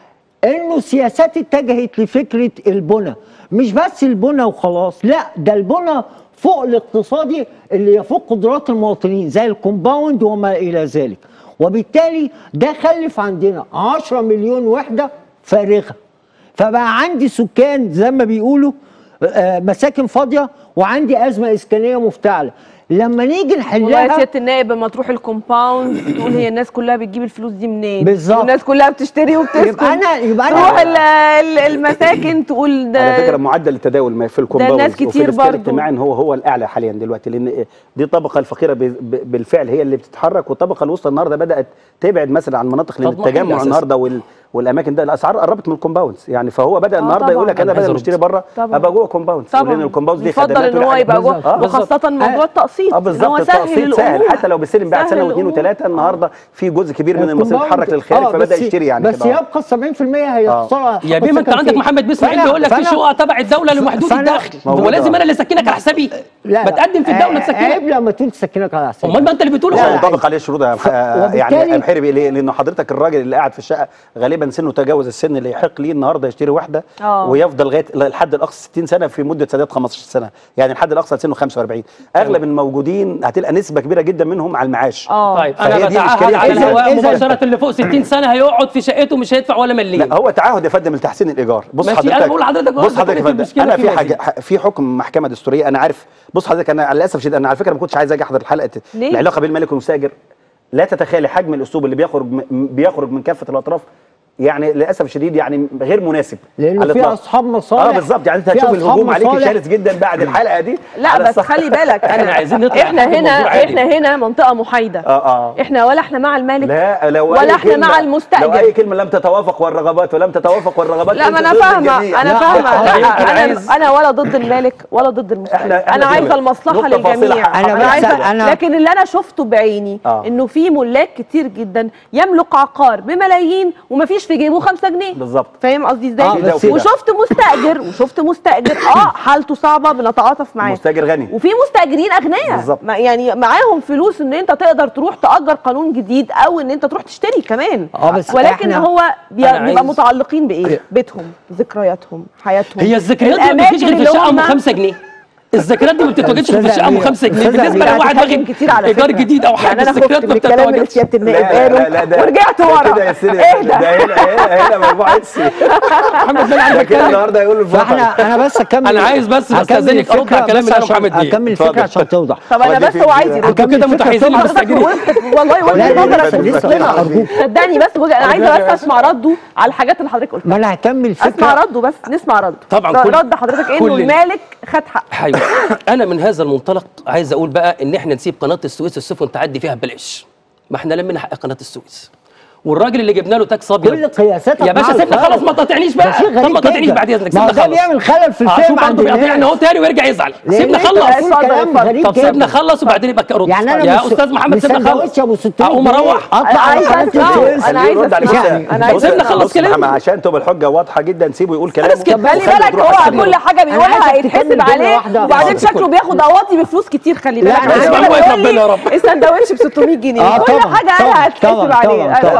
Speaker 4: انه السياسات اتجهت لفكره البنى مش بس البنى وخلاص لا ده البنى فوق الاقتصادي اللي يفوق قدرات المواطنين زي الكومباوند وما الى ذلك وبالتالي ده خلف عندنا 10 مليون وحده فارغه فبقى عندي سكان زي ما بيقولوا آه، مساكن فاضيه وعندي ازمه اسكانيه مفتعله لما نيجي
Speaker 1: والله يا
Speaker 4: نحلها
Speaker 1: سياده النائب لما تروح الكومباوند تقول هي الناس كلها بتجيب الفلوس دي منين؟
Speaker 4: بالظبط.
Speaker 1: والناس كلها بتشتري وبتسكن
Speaker 4: يبقى أنا- يبقى أنا-
Speaker 1: تروح ال- ال- المساكن تقول ده
Speaker 2: على فكره معدل التداول ما في الكومباوند
Speaker 1: ناس
Speaker 2: وفي
Speaker 1: كتير
Speaker 2: الاسكان
Speaker 1: برضو.
Speaker 2: الاجتماعي هو هو الاعلى حاليا دلوقتي لان دي الطبقه الفقيره ب- ب- بالفعل هي اللي بتتحرك والطبقه الوسطى النهارده بدات تبعد مثلا عن مناطق لان
Speaker 3: طب ما حلو
Speaker 2: التجمع
Speaker 3: أساساً.
Speaker 2: النهارده وال والاماكن ده الاسعار قربت من الكومباوندز يعني فهو بدا
Speaker 1: آه
Speaker 2: النهارده
Speaker 1: طبعاً.
Speaker 2: يقول لك انا
Speaker 3: أنا عايز
Speaker 2: بدل ما
Speaker 3: أرد.
Speaker 2: اشتري بره
Speaker 1: طبعاً.
Speaker 2: ابقى جوه كومباوندز
Speaker 1: طبعا
Speaker 2: لان الكومباوندز دي
Speaker 1: يفضل
Speaker 2: خدمات
Speaker 1: ان هو
Speaker 2: وحاجات.
Speaker 1: يبقى جوه
Speaker 4: بالظبط.
Speaker 1: وخاصه موضوع التقسيط
Speaker 2: اه
Speaker 1: إن
Speaker 2: بالظبط
Speaker 1: هو سهل
Speaker 2: التقسيط سهل
Speaker 1: الأمور.
Speaker 2: حتى لو بيستلم بعد
Speaker 1: سهل
Speaker 2: سنه واثنين
Speaker 1: الأمور.
Speaker 2: وثلاثه النهارده في جزء كبير من المصاريف اتحرك للخارج
Speaker 4: آه،
Speaker 2: فبدا
Speaker 4: بس-
Speaker 2: يشتري يعني
Speaker 4: بس
Speaker 2: كده.
Speaker 4: يبقى 70% هيحصل على
Speaker 3: يا
Speaker 4: حق
Speaker 3: بيه ما انت
Speaker 4: السكن
Speaker 3: عندك
Speaker 4: فيه.
Speaker 3: محمد بيه اسماعيل
Speaker 4: فأنا-
Speaker 3: بيقول لك في
Speaker 4: فأنا-
Speaker 3: شقق تبع الدوله لمحدود
Speaker 4: فأنا-
Speaker 3: الدخل هو
Speaker 2: موجودة.
Speaker 3: لازم انا اللي اسكنك على حسابي
Speaker 4: لا
Speaker 3: ما تقدم في الدوله
Speaker 4: لا عيب
Speaker 3: تسكنك
Speaker 4: لما تقول تسكنك على حسابك
Speaker 3: امال ما انت اللي بتقوله
Speaker 2: مش
Speaker 4: لا، لا.
Speaker 2: هينطبق عليه الشروط يا
Speaker 4: ف-
Speaker 2: آه، يعني
Speaker 4: وبالتالي-
Speaker 2: يا محربي ليه؟ لانه حضرتك الراجل اللي قاعد في الشقه غالبا سنه تجاوز السن اللي يحق ليه النهارده يشتري واحده
Speaker 1: آه.
Speaker 2: ويفضل لغايه الحد الاقصى 60 سنه في مده سداد 15 سنه يعني الحد الاقصى سنه 45 اغلب الموجودين هتلقى نسبه كبيره جدا منهم على المعاش
Speaker 1: اه
Speaker 3: طيب
Speaker 2: فهي
Speaker 3: انا
Speaker 2: دي
Speaker 3: بتعهد
Speaker 2: الإشكالية.
Speaker 3: على
Speaker 4: إذا-
Speaker 3: الهواء
Speaker 4: إذا-
Speaker 3: مباشره اللي فوق 60 سنه هيقعد في شقته مش هيدفع ولا مليم
Speaker 2: لا هو تعهد يا فندم لتحسين الايجار بص
Speaker 3: ماشي،
Speaker 2: حضرتك
Speaker 3: أنا بقول لحضرتك
Speaker 2: بص
Speaker 3: برضه
Speaker 2: حضرتك يا
Speaker 3: في
Speaker 2: فندم
Speaker 3: مشكلة
Speaker 2: انا
Speaker 3: في
Speaker 2: في
Speaker 3: مزيد.
Speaker 2: حاجه ح- في حكم محكمه دستوريه انا عارف بص حضرتك انا للاسف الشديد انا على فكره ما كنتش عايز اجي احضر الحلقه
Speaker 1: ليه؟
Speaker 2: العلاقه بين الملك والمستاجر لا تتخيلي حجم الاسلوب اللي بيخرج م- بيخرج من كافه الاطراف يعني للاسف الشديد يعني غير مناسب
Speaker 4: لأنه
Speaker 2: على
Speaker 4: في
Speaker 2: الإطلاق.
Speaker 4: أصحاب مصالح
Speaker 2: اه بالظبط يعني انت
Speaker 4: في
Speaker 2: هتشوف
Speaker 4: أصحاب
Speaker 2: الهجوم عليك
Speaker 4: مصالح.
Speaker 2: شرس جدا بعد الحلقه دي
Speaker 1: لا
Speaker 2: على
Speaker 1: بس
Speaker 2: الصح-
Speaker 1: خلي بالك
Speaker 3: إحنا
Speaker 1: انا
Speaker 3: عايزين نطلع
Speaker 1: احنا
Speaker 3: ناخد
Speaker 1: هنا
Speaker 3: موضوع عادي.
Speaker 1: احنا هنا منطقه محايده
Speaker 2: اه اه
Speaker 1: احنا ولا احنا مع المالك
Speaker 2: لا لو
Speaker 1: ولا
Speaker 2: أي
Speaker 1: احنا
Speaker 2: كلمة
Speaker 1: مع
Speaker 2: لو
Speaker 1: المستاجر
Speaker 2: اي كلمه لم تتوافق والرغبات ولم تتوافق والرغبات
Speaker 1: لا ما
Speaker 2: أنت
Speaker 1: انا
Speaker 2: ضد
Speaker 1: فاهمه
Speaker 2: الجميع.
Speaker 1: انا
Speaker 4: لا،
Speaker 1: فاهمه
Speaker 4: أنا
Speaker 1: لا،
Speaker 3: عايز-
Speaker 1: انا انا ولا ضد المالك ولا ضد المستاجر
Speaker 2: إحنا- إحنا
Speaker 1: انا عايزه
Speaker 2: دول.
Speaker 1: المصلحه
Speaker 2: نقطة فاصلة
Speaker 1: للجميع
Speaker 2: حق-
Speaker 4: أنا
Speaker 1: انا
Speaker 4: بس-
Speaker 1: عايزه
Speaker 4: أنا-
Speaker 1: لكن اللي انا شفته بعيني
Speaker 2: آه.
Speaker 1: انه في ملاك كتير جدا يملك عقار بملايين ومفيش في جيبه 5 جنيه
Speaker 2: بالظبط
Speaker 1: فاهم قصدي ازاي
Speaker 4: آه،
Speaker 2: في ده وفي ده.
Speaker 1: وشفت مستاجر وشفت مستاجر اه حالته صعبه بنتعاطف معاه
Speaker 2: مستاجر غني
Speaker 1: وفي مستاجرين اغنياء
Speaker 2: بالظبط.
Speaker 1: ما- يعني معاهم فلوس ان انت تقدر تروح تاجر قانون جديد او ان انت تروح تشتري كمان
Speaker 4: آه، بس
Speaker 1: ولكن
Speaker 4: إحنا-
Speaker 1: هو بي-
Speaker 3: أنا
Speaker 1: بيبقى
Speaker 3: عايز-
Speaker 1: متعلقين بايه بيتهم ذكرياتهم حياتهم
Speaker 3: هي الذكريات دي ما
Speaker 1: الأماكن
Speaker 3: بتجيش غير في
Speaker 1: اللي
Speaker 3: الشقه ام
Speaker 1: هم-
Speaker 3: 5 جنيه الذكريات دي ما بتتواجدش غير في
Speaker 4: أستاذ
Speaker 3: الشقه ام
Speaker 4: أمير،
Speaker 3: 5 جنيه
Speaker 4: أستاذ
Speaker 3: بالنسبه
Speaker 4: أمير،
Speaker 3: لواحد
Speaker 1: هتتكلم
Speaker 3: واخد
Speaker 1: كتير على
Speaker 3: ايجار
Speaker 1: فكرة.
Speaker 3: جديد او حاجه
Speaker 1: يعني انا
Speaker 3: الذكريات
Speaker 1: خفت
Speaker 3: ما
Speaker 1: من الكلام اللي
Speaker 3: بتتواجدش
Speaker 1: سياده النائب
Speaker 2: لا لا لا
Speaker 1: قاله
Speaker 2: ده
Speaker 1: ورجعت
Speaker 2: ده
Speaker 1: ورا
Speaker 2: كده يا سيدي
Speaker 1: اهدى
Speaker 2: ده هنا هنا هنا موضوع اتسي
Speaker 3: محمد بن علي
Speaker 2: ده كده
Speaker 3: بيتكلم
Speaker 2: النهارده يقول البطل
Speaker 4: فاحنا انا بس اكمل
Speaker 3: أنا عايز بس
Speaker 4: هكمل
Speaker 3: أستأذنك أرد على
Speaker 4: الفكرة
Speaker 3: كلام
Speaker 4: بس
Speaker 3: اللي قاله
Speaker 4: عشان-
Speaker 3: محمد بيه.
Speaker 4: اكمل الفكره
Speaker 2: اتفضل.
Speaker 4: عشان توضح
Speaker 1: طب انا
Speaker 2: ودي
Speaker 1: بس
Speaker 2: في
Speaker 1: هو
Speaker 2: في-
Speaker 1: عايز يرد
Speaker 3: انتوا كده
Speaker 4: الفكرة
Speaker 3: متحيزين
Speaker 4: طبعاً.
Speaker 3: للمستاجرين
Speaker 1: وقفت- والله
Speaker 4: لا
Speaker 1: وجهه
Speaker 4: لا
Speaker 1: نظرك
Speaker 4: لا اسمع ارجوك
Speaker 1: صدقني بس وجه... انا عايزه بس اسمع رده على الحاجات اللي حضرتك قلتها
Speaker 4: ما انا هكمل
Speaker 1: اسمع
Speaker 4: الفكره
Speaker 1: رده بس نسمع رده
Speaker 3: طبعاً
Speaker 1: ر-
Speaker 3: كل-
Speaker 1: رد حضرتك انه
Speaker 3: كل-
Speaker 1: المالك خد حق
Speaker 3: ايوه انا من هذا المنطلق عايز اقول بقى ان احنا نسيب قناه السويس السفن تعدي فيها ببلاش ما احنا لمينا حق قناه السويس والراجل اللي جبنا له تاكس ابيض
Speaker 4: كل قياساتك
Speaker 3: يا باشا
Speaker 4: مع
Speaker 3: سيبنا
Speaker 4: الفرق.
Speaker 3: خلاص ما تقاطعنيش
Speaker 4: ده
Speaker 3: بقى
Speaker 4: شيء
Speaker 3: طب ما
Speaker 4: غريب
Speaker 3: تقاطعنيش
Speaker 4: جدا.
Speaker 3: بعد اذنك
Speaker 4: ما هو
Speaker 3: سيبنا
Speaker 4: ده
Speaker 3: خلص
Speaker 4: بيعمل خلل في
Speaker 3: آه، شوف
Speaker 4: الفهم
Speaker 3: برضه
Speaker 4: عند
Speaker 3: بيقاطعنا
Speaker 4: الناس
Speaker 3: اهو تاني ويرجع يزعل
Speaker 4: لأن
Speaker 3: سيبنا
Speaker 4: أنت
Speaker 3: خلص
Speaker 4: بتقول
Speaker 1: اتفضل،
Speaker 4: كلام
Speaker 1: اتفضل.
Speaker 4: غريب
Speaker 3: طب
Speaker 4: جدا.
Speaker 3: سيبنا خلص وبعدين يبقى ارد
Speaker 4: يعني انا
Speaker 3: يا
Speaker 4: مش-
Speaker 3: استاذ محمد
Speaker 4: مش
Speaker 3: سيبنا خلص
Speaker 4: سندوتش ابو 600
Speaker 3: اقوم
Speaker 4: جنيه
Speaker 3: اروح
Speaker 4: اطلع
Speaker 1: أنا
Speaker 4: على
Speaker 1: عايزة
Speaker 4: قناه
Speaker 1: أسمعه.
Speaker 4: السويس
Speaker 1: أنا عايزة
Speaker 2: يرد على
Speaker 1: أسمع.
Speaker 2: كده.
Speaker 1: أنا عايزة
Speaker 2: بص-
Speaker 3: سيبنا خلص
Speaker 2: بص
Speaker 3: كلامه.
Speaker 2: محمد، عشان تبقى الحجه واضحه جدا سيبه يقول كلامه
Speaker 3: سكت.
Speaker 1: خلي
Speaker 2: وخلي
Speaker 1: بالك
Speaker 2: تروح
Speaker 1: هو
Speaker 2: على
Speaker 1: كل حاجه
Speaker 4: أنا
Speaker 1: بيقولها
Speaker 4: عايزك
Speaker 1: هيتحسب
Speaker 4: تكمل جملة
Speaker 1: عليه
Speaker 4: واحدة.
Speaker 1: وبعدين
Speaker 3: حاضر.
Speaker 1: شكله بياخد قواضي بفلوس كتير خلي
Speaker 4: لا،
Speaker 1: بالك
Speaker 4: أنا
Speaker 1: عشان
Speaker 3: عايز
Speaker 1: كده
Speaker 3: أقول
Speaker 1: بيقول
Speaker 3: ربنا يا
Speaker 1: لي
Speaker 3: رب.
Speaker 1: السندوتش ب 600 جنيه
Speaker 4: آه،
Speaker 1: كل
Speaker 4: طبعاً،
Speaker 1: حاجه
Speaker 4: طبعاً،
Speaker 1: قالها هتحسب
Speaker 4: طبعاً،
Speaker 1: عليه
Speaker 4: طبعاً،
Speaker 1: اتفضل.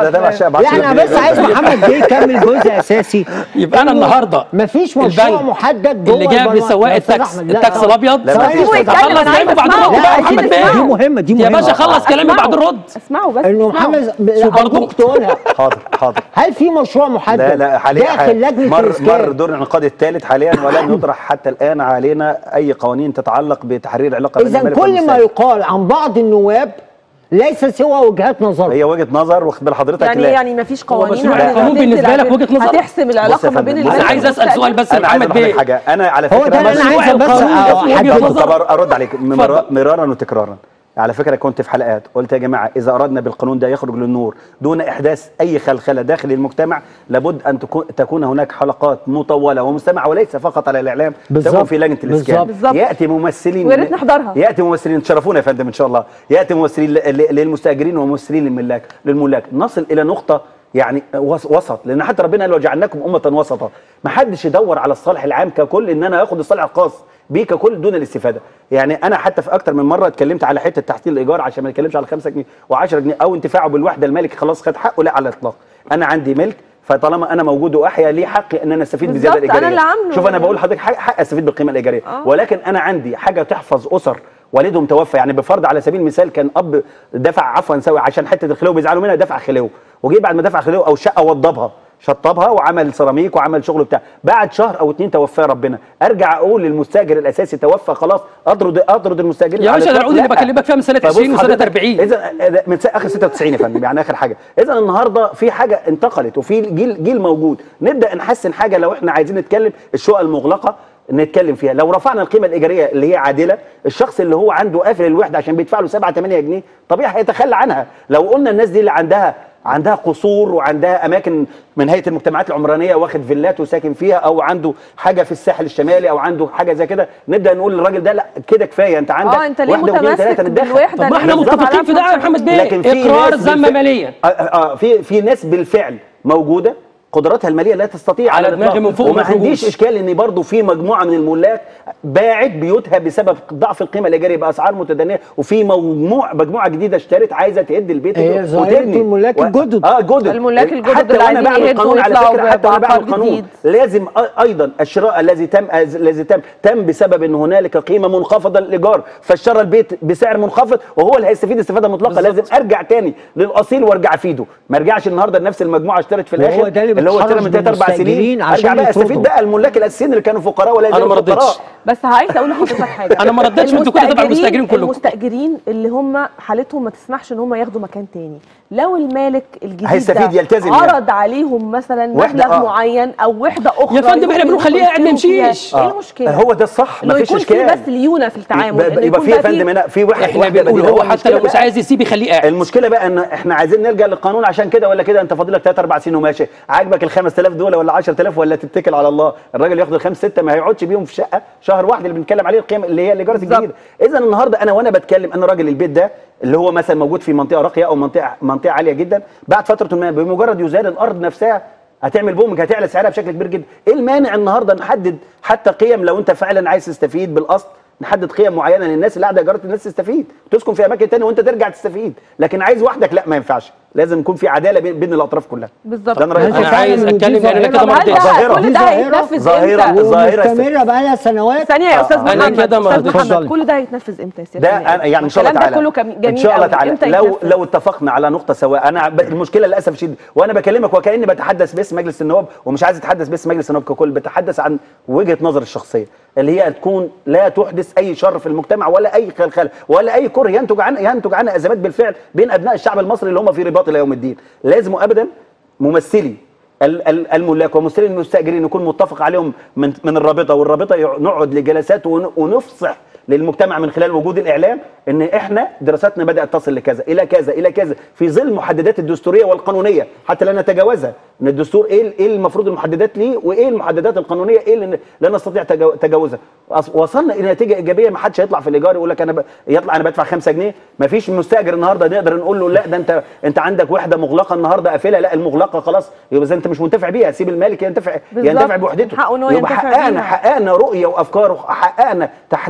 Speaker 2: ده تبع الشقه ب 10
Speaker 4: لا انا
Speaker 2: جنيه.
Speaker 4: بس عايز محمد بيه يكمل جزء اساسي
Speaker 3: يبقى انا
Speaker 4: إنه
Speaker 3: النهارده
Speaker 4: مفيش مشروع
Speaker 3: البنك
Speaker 4: محدد جوه
Speaker 3: اللي جاب
Speaker 4: البرنامج.
Speaker 3: لسواق
Speaker 4: يا أستاذ
Speaker 3: التاكس
Speaker 4: أحمد، لا،
Speaker 3: التاكس
Speaker 4: لا.
Speaker 3: الابيض
Speaker 2: لا، ما
Speaker 1: سيبه
Speaker 2: فيش.
Speaker 1: يتكلم،
Speaker 3: خلص
Speaker 1: أنا عايزة
Speaker 3: كلامه بعد
Speaker 1: أسمعه.
Speaker 3: الرد
Speaker 1: لا،
Speaker 3: بقى
Speaker 1: عايزين
Speaker 3: محمد
Speaker 1: نسمعه.
Speaker 3: بيه
Speaker 4: دي مهمه دي
Speaker 3: يا
Speaker 4: مهمه
Speaker 3: باشا خلص كلامي
Speaker 1: اسمعه.
Speaker 3: بعد الرد
Speaker 1: اسمعوا بس
Speaker 4: انه
Speaker 1: اسمعوا.
Speaker 4: محمد
Speaker 3: شو برضو؟
Speaker 4: ارجوك تقولها
Speaker 2: حاضر حاضر
Speaker 4: هل في مشروع محدد
Speaker 2: لا لا حاليا
Speaker 4: داخل لجنه
Speaker 2: مر مر
Speaker 4: الاسكان
Speaker 2: دور الانعقاد الثالث حاليا ولم يطرح حتى الان علينا اي قوانين تتعلق بتحرير علاقه بين
Speaker 4: اذا
Speaker 2: الملك
Speaker 4: كل ما
Speaker 2: والمستأجر.
Speaker 4: يقال عن بعض النواب ليس سوى وجهات نظر
Speaker 2: هي وجهه نظر واخد بال حضرتك
Speaker 1: يعني
Speaker 2: لا.
Speaker 1: يعني مفيش قوانين
Speaker 3: مشروع
Speaker 1: هتنزل
Speaker 3: القانون بالنسبة لك
Speaker 1: على-
Speaker 3: وجهة نظر؟
Speaker 1: هتحسم
Speaker 2: بص
Speaker 1: العلاقه
Speaker 2: يا
Speaker 1: ما بين
Speaker 2: فندم،
Speaker 1: الملك
Speaker 3: انا عايز اسال سؤال بس
Speaker 2: انا عايز
Speaker 3: محمد
Speaker 2: اقول لك
Speaker 3: بيه
Speaker 2: حاجه انا على
Speaker 4: هو
Speaker 2: فكره
Speaker 4: ده اللي انا
Speaker 3: مشروع
Speaker 4: عايز بس
Speaker 3: القانون اسمه وجهة
Speaker 4: احدده
Speaker 3: نظر.
Speaker 2: طب ارد عليك مرا-
Speaker 3: اتفضل.
Speaker 2: مرارا وتكرارا على فكره كنت في حلقات قلت يا جماعه اذا اردنا بالقانون ده يخرج للنور دون احداث اي خلخله داخل المجتمع لابد ان تكون تكون هناك حلقات مطوله ومستمعه وليس فقط على الاعلام
Speaker 4: بالظبط.
Speaker 2: تكون في لجنه الاسكان
Speaker 4: بالظبط.
Speaker 1: بالظبط.
Speaker 2: ياتي ممثلين
Speaker 1: ويا ريت نحضرها.
Speaker 2: ياتي ممثلين تشرفونا يا فندم ان شاء الله ياتي ممثلين ل- ل- للمستاجرين وممثلين للملاك للملاك نصل الى نقطه يعني وس- وسط لان حتى ربنا قال وجعلناكم امه وسطا ما حدش يدور على الصالح العام ككل ان انا اخد الصالح الخاص بيه ككل دون الاستفاده يعني انا حتى في اكتر من مره اتكلمت على حته تحصيل الايجار عشان ما نتكلمش على 5 جنيه و10 جنيه او انتفاعه بالوحده المالك خلاص خد حقه لا على الاطلاق انا عندي ملك فطالما انا موجود واحيا لي حق ان انا استفيد
Speaker 1: بالظبط،
Speaker 2: بزياده
Speaker 1: أنا
Speaker 2: ايجاريه
Speaker 1: اللي عامله.
Speaker 2: شوف انا بقول لحضرتك حق, حق استفيد بالقيمه الايجاريه
Speaker 1: آه.
Speaker 2: ولكن انا عندي حاجه تحفظ اسر والدهم توفى يعني بفرض على سبيل المثال كان اب دفع عفوا سوي عشان حته الخلو بيزعلوا منها دفع خلو وجي بعد ما دفع خلو او شقه وضبها شطبها وعمل سيراميك وعمل شغله بتاع بعد شهر او اتنين توفاه ربنا ارجع اقول للمستاجر الاساسي توفى خلاص اطرد اطرد المستاجرين
Speaker 3: يا
Speaker 2: على
Speaker 3: باشا ده
Speaker 2: الإطلاق؟
Speaker 3: العقود اللي
Speaker 2: لا.
Speaker 3: بكلمك فيها من سنه
Speaker 2: فبص
Speaker 3: 20 وسنه
Speaker 2: حضرتك،
Speaker 3: 40
Speaker 2: اذا من سنة اخر 96 يا فندم يعني اخر حاجه اذا النهارده في حاجه انتقلت وفي جيل جيل موجود نبدا نحسن حاجه لو احنا عايزين نتكلم الشقق المغلقه نتكلم فيها لو رفعنا القيمه الايجاريه اللي هي عادله الشخص اللي هو عنده قافل الوحده عشان بيدفع له 7 8 جنيه طبيعي هيتخلى عنها لو قلنا الناس دي اللي عندها عندها قصور وعندها اماكن من هيئه المجتمعات العمرانيه واخد فيلات وساكن فيها او عنده حاجه في الساحل الشمالي او عنده حاجه زي كده نبدا نقول للراجل ده لا كده كفايه انت عندك
Speaker 1: اه انت ليه
Speaker 2: واحدة واثنين
Speaker 1: متمسك
Speaker 2: وثلاثة نتدخل.
Speaker 1: بالوحده
Speaker 3: طب ما احنا
Speaker 1: اللي
Speaker 2: بالظبط
Speaker 3: متفقين في ده يا محمد بيه
Speaker 2: لكن في
Speaker 3: اقرار
Speaker 2: ناس
Speaker 3: ذمه
Speaker 2: بالفعل-
Speaker 3: ماليه
Speaker 2: آه، آه في في ناس بالفعل موجوده قدراتها الماليه لا تستطيع
Speaker 3: على
Speaker 2: الإطلاق.
Speaker 3: دماغي من فوق
Speaker 2: وما
Speaker 3: ما
Speaker 2: عنديش
Speaker 3: يخرجوش.
Speaker 2: اشكال ان برضه في مجموعه من الملاك باعت بيوتها بسبب ضعف القيمه الايجاريه باسعار متدنيه وفي مجموع مجموعه جديده اشترت عايزه تهد البيت
Speaker 4: هي ظاهرة
Speaker 2: وتبني.
Speaker 4: الملاك
Speaker 2: و-
Speaker 4: الجدد.
Speaker 2: اه جدد
Speaker 1: الملاك الجدد
Speaker 2: حتى
Speaker 1: اللي
Speaker 2: وانا
Speaker 1: عايزين
Speaker 2: بعمل
Speaker 1: يهدوا
Speaker 2: قانون على
Speaker 1: ويطلعوا
Speaker 2: فكره حتى وانا
Speaker 1: بعقار
Speaker 2: بعمل قانون
Speaker 1: جديد.
Speaker 2: لازم أ- ايضا الشراء الذي تم الذي تم تم بسبب ان هنالك قيمه منخفضه للايجار فاشترى البيت بسعر منخفض وهو اللي هيستفيد استفاده مطلقه
Speaker 3: بالظبط.
Speaker 2: لازم ارجع تاني للاصيل وارجع افيده ما ارجعش النهارده لنفس المجموعه اشترت في
Speaker 4: وهو
Speaker 2: الاخر
Speaker 4: ده اللي
Speaker 2: هو اشترى
Speaker 4: بيتحرش
Speaker 2: من 3 4 سنين
Speaker 4: بالمستأجرين
Speaker 2: ارجع
Speaker 4: عشان
Speaker 2: بقى استفيد
Speaker 4: يطردوا.
Speaker 2: بقى الملاك الاساسيين اللي كانوا فقراء ولا
Speaker 3: انا
Speaker 2: يزالوا
Speaker 3: ما
Speaker 2: فقراء.
Speaker 3: ردتش
Speaker 1: بس عايز اقول لحضرتك حاجه
Speaker 3: أنا ما ردتش وأنتوا كده تبع المستأجرين كلكم.
Speaker 1: المستاجرين اللي هم حالتهم ما تسمحش ان هم ياخدوا مكان تاني لو المالك الجديد
Speaker 2: هيستفيد
Speaker 1: ده
Speaker 2: يلتزم
Speaker 1: عرض عليهم مثلا
Speaker 2: وحدة،
Speaker 1: مبلغ
Speaker 2: آه.
Speaker 1: معين او وحده اخرى
Speaker 3: يا فندم احنا
Speaker 1: يروحوا
Speaker 3: بنخليه قاعد ما
Speaker 1: يسكنوا فيها.
Speaker 3: يمشيش.
Speaker 1: ايه
Speaker 2: آه.
Speaker 1: المشكله
Speaker 2: هو ده الصح
Speaker 1: انه
Speaker 2: مفيش
Speaker 1: يكون في
Speaker 2: اشكال
Speaker 1: بس ليونه في التعامل إن
Speaker 2: يبقى
Speaker 1: يكون
Speaker 2: في
Speaker 1: بقى
Speaker 2: يا فندم هنا في واحد
Speaker 3: احنا
Speaker 2: واحدة
Speaker 3: بنقول
Speaker 2: بديهة.
Speaker 3: هو حتى
Speaker 2: المشكلة
Speaker 3: لو مش
Speaker 2: بقى-
Speaker 3: عايز يسيب يخليه قاعد
Speaker 2: المشكله بقى ان احنا عايزين نلجا للقانون عشان كده ولا كده انت فاضل لك 3 4 سنين وماشي عاجبك ال 5000 دول ولا 10000 ولا تتكل على الله الراجل ياخد الخمس سته ما هيقعدش بيهم في شقه شهر واحد اللي بنتكلم عليه القيم اللي هي الايجارات
Speaker 1: بالظبط.
Speaker 2: الجديده اذا النهارده انا وانا بتكلم انا راجل البيت ده اللي هو مثلا موجود في منطقه راقيه او منطقه منطقه عاليه جدا بعد فتره ما بمجرد يزال الارض نفسها هتعمل بومنج هتعلى سعرها بشكل كبير جدا ايه المانع النهارده نحدد حتى قيم لو انت فعلا عايز تستفيد بالاصل نحدد قيم معينه للناس اللي قاعده ايجارات الناس تستفيد تسكن في اماكن تانية وانت ترجع تستفيد لكن عايز وحدك لا ما ينفعش لازم يكون في عداله بين, بين الاطراف كلها
Speaker 1: بالظبط
Speaker 2: ده انا رايي
Speaker 4: أنت
Speaker 3: انا
Speaker 2: خالص.
Speaker 3: عايز
Speaker 4: فعلاً
Speaker 3: اتكلم
Speaker 4: دي
Speaker 3: يعني انا كده ما
Speaker 1: طب هل
Speaker 3: ردتش
Speaker 1: ده
Speaker 2: ظاهرة.
Speaker 1: كل ده
Speaker 4: ظاهرة.
Speaker 1: هيتنفذ
Speaker 2: ظاهرة.
Speaker 1: امتى؟
Speaker 2: ظاهرة.
Speaker 4: ومستمره بقى لها سنوات
Speaker 1: ثانية يا استاذ
Speaker 2: أنا
Speaker 1: محمد
Speaker 3: كده ما
Speaker 1: أستاذ
Speaker 3: ردتش.
Speaker 1: محمد
Speaker 4: اتفضلي.
Speaker 1: كل ده هيتنفذ امتى يا سيدي
Speaker 2: ده أنا يعني ان شاء الله
Speaker 1: الكلام
Speaker 2: تعالى
Speaker 1: ده كله كم- جميل
Speaker 2: ان شاء الله
Speaker 1: قوي.
Speaker 2: تعالى
Speaker 1: امتى
Speaker 2: لو
Speaker 1: يتنفذ؟
Speaker 2: لو اتفقنا على نقطه سواء انا ب- المشكله للاسف الشديد وانا بكلمك وكاني بتحدث باسم مجلس النواب ومش عايز اتحدث باسم مجلس النواب ككل بتحدث عن وجهه نظر الشخصيه اللي هي تكون لا تحدث اي شر في المجتمع ولا اي خلخله ولا اي كره ينتج عن ينتج عنها ازمات بالفعل بين ابناء الشعب المصري اللي هم في رباط الى يوم الدين لازم ابدا ممثلي ال- ال- الملاك وممثلي المستاجرين يكون متفق عليهم من من الرابطه والرابطه يع- نقعد لجلسات ون- ونفصح للمجتمع من خلال وجود الاعلام ان احنا دراستنا بدات تصل لكذا الى كذا الى كذا في ظل المحددات الدستوريه والقانونيه حتى لا نتجاوزها ان الدستور ايه ايه المفروض المحددات ليه وايه المحددات القانونيه ايه اللي لا نستطيع تجاو- تجاوزها أص- وصلنا الى نتيجه ايجابيه ما حدش هيطلع في الايجار يقول لك انا ب... يطلع انا بدفع 5 جنيه ما فيش مستاجر النهارده نقدر نقول له لا ده انت انت عندك وحده مغلقه النهارده قافله لا المغلقه خلاص يبقى اذا انت مش منتفع بيها سيب المالك ينتفع
Speaker 1: بالظبط.
Speaker 2: ينتفع بوحدته
Speaker 1: حقه إن هو
Speaker 2: يبقى
Speaker 1: ينتفع
Speaker 2: حققنا
Speaker 1: بيها.
Speaker 2: حققنا رؤيه وافكار وحققنا تحريك لر-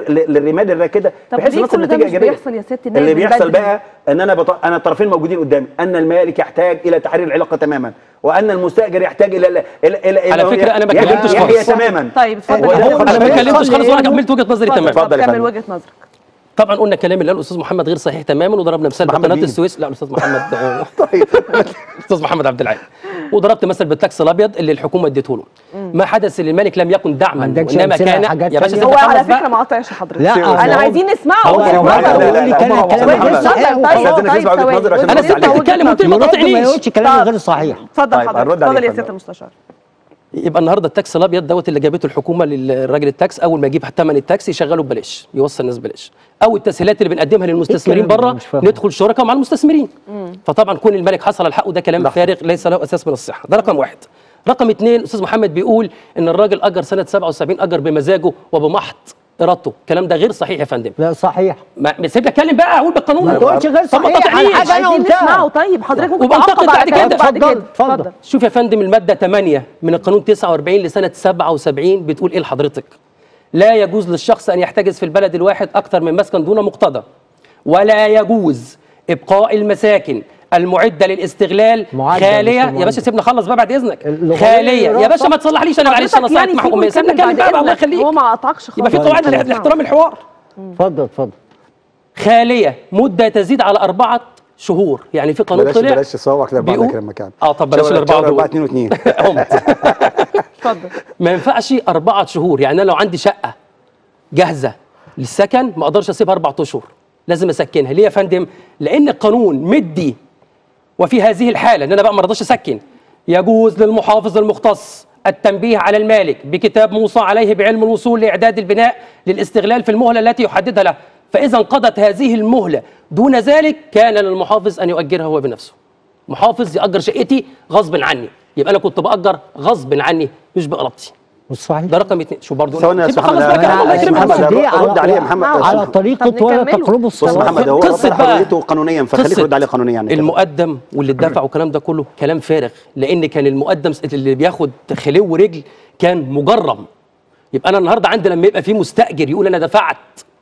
Speaker 2: ل- للرمال الراكده
Speaker 1: طب
Speaker 2: بحيث
Speaker 1: ليه
Speaker 2: نصل
Speaker 1: كل ده
Speaker 2: نتيجه
Speaker 1: مش
Speaker 2: ايجابيه
Speaker 1: بيحصل يا ست النائب
Speaker 2: اللي
Speaker 1: من
Speaker 2: بيحصل
Speaker 1: بدري؟
Speaker 2: بقى ان انا بط... انا الطرفين موجودين قدامي ان المالك يحتاج الى تحرير العلاقه تماما وان المستاجر يحتاج الى الى الى, إلى
Speaker 3: على
Speaker 2: إنه
Speaker 3: فكرة أنا ما
Speaker 2: يحيى-
Speaker 3: اتكلمتش
Speaker 2: يحيى
Speaker 3: خالص.
Speaker 2: تماما
Speaker 1: طيب اتفضل
Speaker 2: هو
Speaker 1: يا
Speaker 2: ده
Speaker 1: فندم.
Speaker 2: اللي
Speaker 3: انا ما
Speaker 2: خلاص.
Speaker 3: اتكلمتش خالص ولا كملت وجهه نظري
Speaker 1: اتفضل،
Speaker 3: تمام
Speaker 2: اتفضل يا
Speaker 1: كمل
Speaker 2: فندم.
Speaker 1: وجهه نظرك
Speaker 3: طبعا قلنا الكلام اللي قاله الاستاذ محمد غير صحيح تماما وضربنا مثال
Speaker 2: محمد
Speaker 3: بقناه
Speaker 2: مين؟
Speaker 3: السويس لا الاستاذ محمد
Speaker 2: طيب
Speaker 3: الاستاذ محمد عبد العال وضربت مثل بالتاكس الابيض اللي الحكومه اديته له ما حدث للمالك لم يكن دعما
Speaker 4: عندكش
Speaker 3: وانما
Speaker 4: أمثلة
Speaker 3: كان
Speaker 4: لحاجات
Speaker 3: يا باشا
Speaker 4: تانية؟
Speaker 1: هو
Speaker 3: سيبنا
Speaker 1: على
Speaker 3: نخلص
Speaker 1: فكره
Speaker 3: بقى.
Speaker 1: ما قطعش حضرتك
Speaker 4: لا،
Speaker 1: انا
Speaker 4: هو-
Speaker 1: عايزين نسمعه
Speaker 4: هو
Speaker 1: وجهة
Speaker 4: لو
Speaker 1: نظره.
Speaker 4: هو
Speaker 2: لا، لا،
Speaker 4: اللي
Speaker 2: لا،
Speaker 4: كان
Speaker 2: هم-
Speaker 4: الكلام
Speaker 2: هم-
Speaker 4: غير
Speaker 2: هم-
Speaker 4: صحيح
Speaker 1: طيب،
Speaker 2: عايزين
Speaker 1: طيب،
Speaker 2: نسمع وجهة
Speaker 1: ثواني.
Speaker 2: نظرك عشان
Speaker 3: أنا
Speaker 2: نرد
Speaker 3: سبت
Speaker 2: عليك.
Speaker 3: تتكلم قلت لي ما
Speaker 4: يرد ما
Speaker 3: تقاطعنيش
Speaker 4: يقولش كلام
Speaker 1: طب.
Speaker 4: غير صحيح
Speaker 1: اتفضل
Speaker 2: طيب،
Speaker 1: حضرتك
Speaker 2: هنرد
Speaker 1: اتفضل
Speaker 2: عليك
Speaker 1: يا
Speaker 2: يا
Speaker 1: سياده
Speaker 2: فندم.
Speaker 1: المستشار
Speaker 3: يبقى النهارده التاكس الابيض دوت اللي جابته الحكومه للراجل التاكس اول ما يجيب ثمن التاكس يشغله ببلاش يوصل الناس ببلاش او التسهيلات اللي بنقدمها للمستثمرين
Speaker 4: الكلام ده؟
Speaker 3: بره
Speaker 4: مش فاهم.
Speaker 3: ندخل شركاء مع المستثمرين فطبعا كون الملك حصل على حقه ده كلام
Speaker 2: لحظة.
Speaker 3: فارغ ليس له اساس من الصحه ده رقم واحد رقم اثنين استاذ محمد بيقول ان الراجل اجر سنه 77 اجر بمزاجه وبمحض ارادته الكلام ده غير صحيح يا فندم
Speaker 4: لا صحيح
Speaker 3: ما سيبني اتكلم بقى اقول بالقانون
Speaker 4: ما تقولش غير
Speaker 3: طب ما
Speaker 4: صحيح على
Speaker 3: تقاطعنيش.
Speaker 4: حاجة أنا
Speaker 1: عايزين
Speaker 4: قلتها.
Speaker 1: نسمعه طيب حضرتك ممكن
Speaker 3: وبنتقد
Speaker 1: تعقب على
Speaker 3: بعد
Speaker 1: كلامه
Speaker 3: كده.
Speaker 1: بعد
Speaker 4: اتفضل،
Speaker 1: كده
Speaker 4: اتفضل.
Speaker 3: شوف يا فندم المادة 8 من القانون 49 لسنة 77 بتقول إيه لحضرتك؟ لا يجوز للشخص أن يحتجز في البلد الواحد أكثر من مسكن دون مقتضى ولا يجوز إبقاء المساكن المعدة للاستغلال
Speaker 4: معدة
Speaker 3: خالية
Speaker 4: مش
Speaker 3: يا
Speaker 4: معدة.
Speaker 3: باشا سيبنا خلص بقى بعد إذنك
Speaker 4: اللغوية
Speaker 3: خالية يا باشا
Speaker 4: صح.
Speaker 3: ما تصلحليش أنا معلش أنا
Speaker 1: حضرتك يعني
Speaker 3: صايت مع
Speaker 1: سيبه
Speaker 3: أمي سيبنا
Speaker 1: يكمل
Speaker 3: نتكلم
Speaker 1: بعد
Speaker 3: بقى الله
Speaker 1: إذنك.
Speaker 3: يخليك
Speaker 1: هو ما قطعكش
Speaker 3: يبقى في
Speaker 1: خالص.
Speaker 3: قواعد
Speaker 1: طيب،
Speaker 3: لاحترام الحوار
Speaker 4: اتفضل اتفضل
Speaker 3: خالية مدة تزيد على أربعة شهور يعني في قانون
Speaker 2: بلاش
Speaker 3: طلع
Speaker 2: بلاش تصوك لاربعه
Speaker 3: بيقول-
Speaker 2: لك لما كان
Speaker 3: اه طب بلاش
Speaker 2: شاور-
Speaker 3: الاربعه
Speaker 2: شاور اربعه
Speaker 3: دول
Speaker 2: اثنين واثنين
Speaker 1: اتفضل
Speaker 3: ما ينفعش أربعة شهور يعني أنا لو عندي شقة جاهزة للسكن ما أقدرش أسيبها أربعة أشهر لازم أسكنها ليه يا فندم؟ لأن القانون مدي وفي هذه الحالة إن أنا بقى ما رضاش أسكن يجوز للمحافظ المختص التنبيه على المالك بكتاب موصى عليه بعلم الوصول لإعداد البناء للاستغلال في المهلة التي يحددها له فإذا انقضت هذه المهلة دون ذلك كان للمحافظ أن يؤجرها هو بنفسه محافظ يأجر شقتي غصب عني يبقى أنا كنت بأجر غصب عني مش بإرادتي
Speaker 4: مش صحيح
Speaker 3: ده رقم اثنين شو برضه
Speaker 2: ثواني يا
Speaker 3: سيبني
Speaker 2: أستاذ
Speaker 3: اخلص
Speaker 2: محمد.
Speaker 3: بقى كلام الله
Speaker 2: أنا-
Speaker 3: يكرمك
Speaker 2: محمد،
Speaker 4: دي
Speaker 2: رد
Speaker 4: على-
Speaker 2: عليه يا محمد.
Speaker 4: على
Speaker 1: طب
Speaker 4: طريقة ولا
Speaker 1: نكمله.
Speaker 4: تقربوا
Speaker 2: بص
Speaker 4: الصواب
Speaker 2: محمد هو
Speaker 3: قصة
Speaker 2: رد
Speaker 3: بقى.
Speaker 2: حريته قانونيا فخليك
Speaker 3: قصة
Speaker 2: رد عليه قانونيا يعني كده.
Speaker 3: المقدم واللي اتدفع والكلام ده كله كلام فارغ لان كان المقدم اللي بياخد خلو ورجل كان مجرم يبقى انا النهارده عندي لما يبقى في مستاجر يقول انا دفعت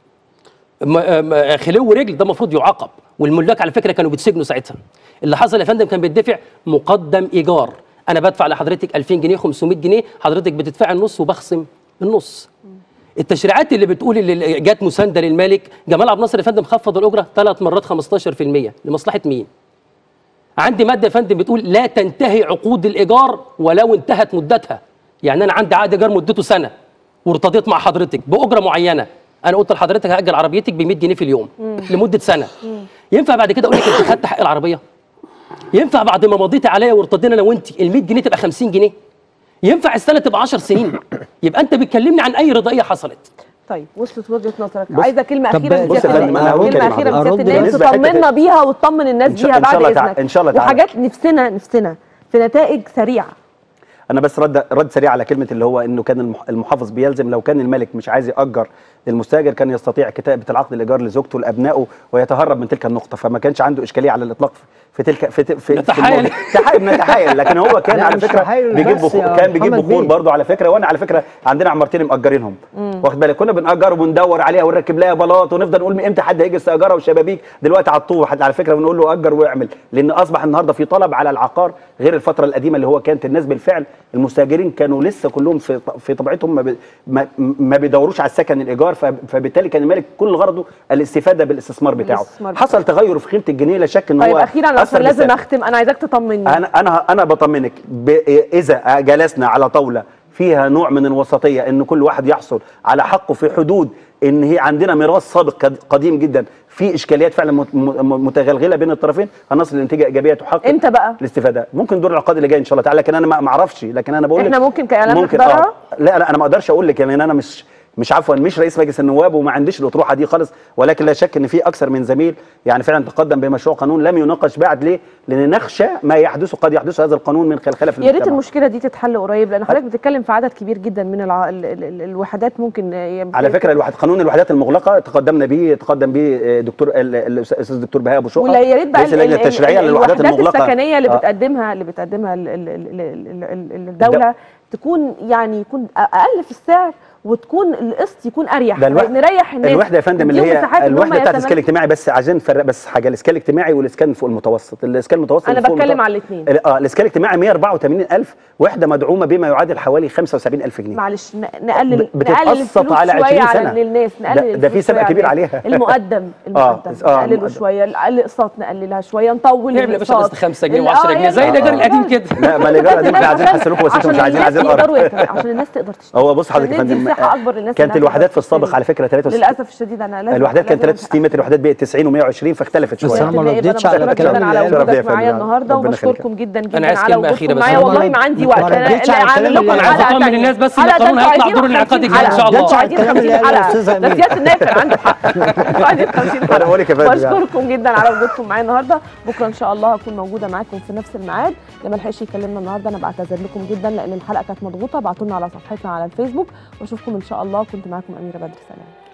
Speaker 3: م- م- خلو ورجل ده المفروض يعاقب والملاك على فكره كانوا بيتسجنوا ساعتها اللي حصل يا فندم كان بيدفع مقدم ايجار انا بدفع لحضرتك 2000 جنيه 500 جنيه حضرتك بتدفع النص وبخصم النص التشريعات اللي بتقول اللي جت مسانده للمالك جمال عبد الناصر يا فندم خفض الاجره ثلاث مرات 15% لمصلحه مين؟ عندي ماده يا فندم بتقول لا تنتهي عقود الايجار ولو انتهت مدتها يعني انا عندي عقد ايجار مدته سنه وارتضيت مع حضرتك باجره معينه انا قلت لحضرتك هاجر عربيتك ب 100 جنيه في اليوم لمده سنه ينفع بعد كده اقول لك انت خدت حق العربيه ينفع بعد ما مضيتي عليا وارتضينا انا وانت ال 100 جنيه تبقى 50 جنيه ينفع السنه تبقى 10 سنين يبقى انت بتكلمني عن اي رضائيه حصلت
Speaker 1: طيب وصلت وجهه نظرك عايزه كلمه
Speaker 4: طب
Speaker 1: اخيره من
Speaker 4: بص يا
Speaker 1: سياده
Speaker 2: فندم،
Speaker 1: النائب.
Speaker 2: أنا هقول
Speaker 1: كلمه
Speaker 2: كلمة
Speaker 1: اخيره من
Speaker 4: أرد
Speaker 1: سياده النائب
Speaker 2: بالنسبة لحتة-
Speaker 1: تطمنا بيها وتطمن الناس
Speaker 2: إن شاء-
Speaker 1: بيها
Speaker 2: إن شاء
Speaker 1: بعد
Speaker 2: الله تع-
Speaker 1: اذنك
Speaker 2: إن شاء الله تعالى.
Speaker 1: وحاجات نفسنا نفسنا في نتائج سريعه
Speaker 2: انا بس رد رد سريع على كلمه اللي هو انه كان المح- المحافظ بيلزم لو كان الملك مش عايز ياجر للمستاجر كان يستطيع كتابه العقد الايجار لزوجته لابنائه ويتهرب من تلك النقطه فما كانش عنده اشكاليه على الاطلاق في تلك في في, في
Speaker 3: نتحايل.
Speaker 2: الموضوع. تحايل نتحايل لكن هو كان
Speaker 4: لا،
Speaker 2: على
Speaker 4: مش
Speaker 2: فكره
Speaker 4: تحايل
Speaker 2: بيجيب
Speaker 4: بس
Speaker 2: بخور
Speaker 4: يا
Speaker 2: كان بيجيب
Speaker 4: محمد
Speaker 2: بخور
Speaker 4: بيه.
Speaker 2: برضه على فكره وانا على فكره عندنا عمارتين مأجرينهم واخد بالك كنا بنأجر وبندور عليها ونركب لها بلاط ونفضل نقول امتى حد هيجي يستأجرها وشبابيك دلوقتي على الطوب حد على فكره بنقول له اجر واعمل لان اصبح النهارده في طلب على العقار غير الفتره القديمه اللي هو كانت الناس بالفعل المستاجرين كانوا لسه كلهم في في طبيعتهم ما, بي ما, ما بيدوروش على السكن الايجار فب- فبالتالي كان المالك كل غرضه الاستفاده بالاستثمار بتاعه
Speaker 1: الاستثمار بتاعه.
Speaker 2: حصل تغير في قيمه الجنيه لا شك ان
Speaker 1: طيب
Speaker 2: هو
Speaker 1: اخيرا
Speaker 2: أثر
Speaker 1: عشان لازم
Speaker 2: بالسلب.
Speaker 1: اختم انا عايزاك تطمني
Speaker 2: انا انا انا بطمنك ب- اذا جلسنا على طاوله فيها نوع من الوسطيه ان كل واحد يحصل على حقه في حدود ان هي عندنا ميراث سابق قد- قديم جدا في اشكاليات فعلا مت- م- متغلغله بين الطرفين هنصل لنتيجه ايجابيه تحقق
Speaker 1: امتى بقى؟
Speaker 2: الاستفاده ممكن دور العقاد اللي جاي ان شاء الله تعالى لكن انا ما ما اعرفش لكن انا بقول
Speaker 1: إحنا
Speaker 2: لك
Speaker 1: ممكن كإعلام
Speaker 2: ممكن
Speaker 1: نحضرها؟
Speaker 2: لا لا انا ما اقدرش اقول لك يعني انا مش مش عفوا مش رئيس مجلس النواب وما عنديش الاطروحه دي خالص ولكن لا شك ان في اكثر من زميل يعني فعلا تقدم بمشروع قانون لم يناقش بعد ليه؟ لان نخشى ما يحدث قد يحدث هذا القانون من خلخله في
Speaker 1: يا ريت
Speaker 2: المجتمع.
Speaker 1: المشكله دي تتحل قريب لان حضرتك بتتكلم في عدد كبير جدا من الع... ال... ال... ال... الوحدات ممكن آه،
Speaker 2: على فكره الواحد قانون الوحدات المغلقه تقدمنا به تقدم به دكتور ال- ال- الاستاذ الدكتور بهاء ابو شقه
Speaker 1: ولا يا ريت بقى
Speaker 2: رئيس
Speaker 1: ال-
Speaker 2: اللجنه
Speaker 1: ال-
Speaker 2: التشريعيه
Speaker 1: ال-
Speaker 2: للوحدات
Speaker 1: الوحدات
Speaker 2: المغلقه
Speaker 1: السكنيه اللي
Speaker 2: آه.
Speaker 1: بتقدمها اللي بتقدمها ال- ال- ال- ال- ال- ال- الدوله تكون يعني يكون اقل في السعر وتكون القسط يكون اريح
Speaker 2: ده الوحدة-
Speaker 1: نريح الناس
Speaker 2: الوحده يا فندم اللي
Speaker 1: نديهم
Speaker 2: هي
Speaker 1: مساحات إن هم
Speaker 2: الوحده بتاعت الاسكان
Speaker 1: يتملكوا.
Speaker 2: الاجتماعي بس عايزين نفرق بس حاجه الاسكان الاجتماعي والاسكان فوق المتوسط الاسكان المتوسط
Speaker 1: انا
Speaker 2: اللي فوق
Speaker 1: بتكلم
Speaker 2: المتوسط-
Speaker 1: على الاثنين
Speaker 2: اه الاسكان الاجتماعي 184000 وحده مدعومه بما يعادل حوالي 75000 جنيه
Speaker 1: معلش ن- نقلل
Speaker 2: ب-
Speaker 1: نقلل
Speaker 2: بتتقسط
Speaker 1: الفلوس
Speaker 2: على
Speaker 1: شويه
Speaker 2: 20
Speaker 1: على
Speaker 2: سنة.
Speaker 1: للناس
Speaker 2: ده-
Speaker 1: نقلل
Speaker 2: ده في
Speaker 1: الفلوس
Speaker 2: سبق
Speaker 1: شوية
Speaker 2: كبير
Speaker 1: على الناس.
Speaker 2: عليها.
Speaker 1: المقدم المقدم
Speaker 2: آه،
Speaker 1: نقلله
Speaker 2: المقدم.
Speaker 1: شويه الاقساط نقللها شويه نطول
Speaker 3: نعمل يا باشا
Speaker 1: الاقساط
Speaker 3: قسط 5 جنيه
Speaker 1: ال-
Speaker 3: و10
Speaker 1: آه،
Speaker 3: جنيه
Speaker 1: يعني
Speaker 3: زي
Speaker 1: آه،
Speaker 3: الايجار
Speaker 1: آه،
Speaker 3: القديم كده
Speaker 2: لا ما الايجار القديم احنا عايزين
Speaker 1: عشان-
Speaker 2: نحسنكم وسيلتهم مش
Speaker 1: عشان
Speaker 2: عايزين
Speaker 1: الناس
Speaker 2: عايزين
Speaker 1: يقدروا
Speaker 2: الارض
Speaker 1: يت- عشان الناس تقدر تشتري
Speaker 2: هو بص حضرتك يا
Speaker 1: ندي
Speaker 2: فندم
Speaker 1: مساحه اكبر للناس
Speaker 2: كانت
Speaker 1: إنها
Speaker 2: الوحدات
Speaker 1: تقدر
Speaker 2: في السابق
Speaker 1: تشتري.
Speaker 2: على فكره 63
Speaker 1: للاسف الشديد انا لازم
Speaker 2: الوحدات كانت
Speaker 1: لازم
Speaker 2: 63 متر الوحدات بقت 90 و120 فاختلفت
Speaker 4: بس
Speaker 2: شويه
Speaker 4: أنا ما
Speaker 1: نائب،
Speaker 4: ردتش
Speaker 1: أنا
Speaker 4: على
Speaker 1: بشكرك
Speaker 4: الكلام
Speaker 1: جدا
Speaker 4: اللي
Speaker 1: على
Speaker 4: قاله.
Speaker 2: شرف يا
Speaker 1: وجودك معايا
Speaker 2: فندم.
Speaker 1: النهارده
Speaker 2: ربنا
Speaker 1: وبشكركم جدا جدا
Speaker 3: أنا عايز
Speaker 1: على
Speaker 3: كلمة أخيرة
Speaker 1: وجودكم
Speaker 3: بس.
Speaker 1: معايا
Speaker 4: أنا
Speaker 1: والله
Speaker 4: ما
Speaker 1: ما عندي
Speaker 4: رد-
Speaker 1: وقت
Speaker 4: ما
Speaker 1: أنا-
Speaker 4: ردتش على
Speaker 1: أنا
Speaker 4: الكلام
Speaker 1: هعمل
Speaker 4: اللي
Speaker 1: لكم
Speaker 4: قاله.
Speaker 1: حلقة
Speaker 3: عايز أطمن
Speaker 1: تانية.
Speaker 3: الناس بس إن
Speaker 1: حلقة
Speaker 3: القانون
Speaker 1: تانية
Speaker 3: هيطلع
Speaker 1: عايزين
Speaker 3: دور
Speaker 1: 50
Speaker 3: الانعقاد الجاي إن
Speaker 1: حلقة.
Speaker 3: شاء الله.
Speaker 1: انتوا عايزين
Speaker 4: الكلام
Speaker 1: 50
Speaker 4: اللي قاله
Speaker 1: حلقة
Speaker 4: الأستاذ
Speaker 1: ده
Speaker 4: أمين.
Speaker 1: سيادة النائب كان عنده حق انتوا عايزين 50
Speaker 2: أنا بقول لك يا
Speaker 1: حلقة
Speaker 2: فندم.
Speaker 1: بشكركم جدا على وجودكم معايا النهارده بكره ان شاء الله هكون موجودة معاكم في نفس الميعاد لما لحقش يكلمنا النهارده انا بعتذر لكم جدا لان الحلقة كانت مضغوطة ابعتوا لنا على صفحتنا على الفيسبوك واشوفكم ان شاء الله كنت معاكم اميرة بدر سلام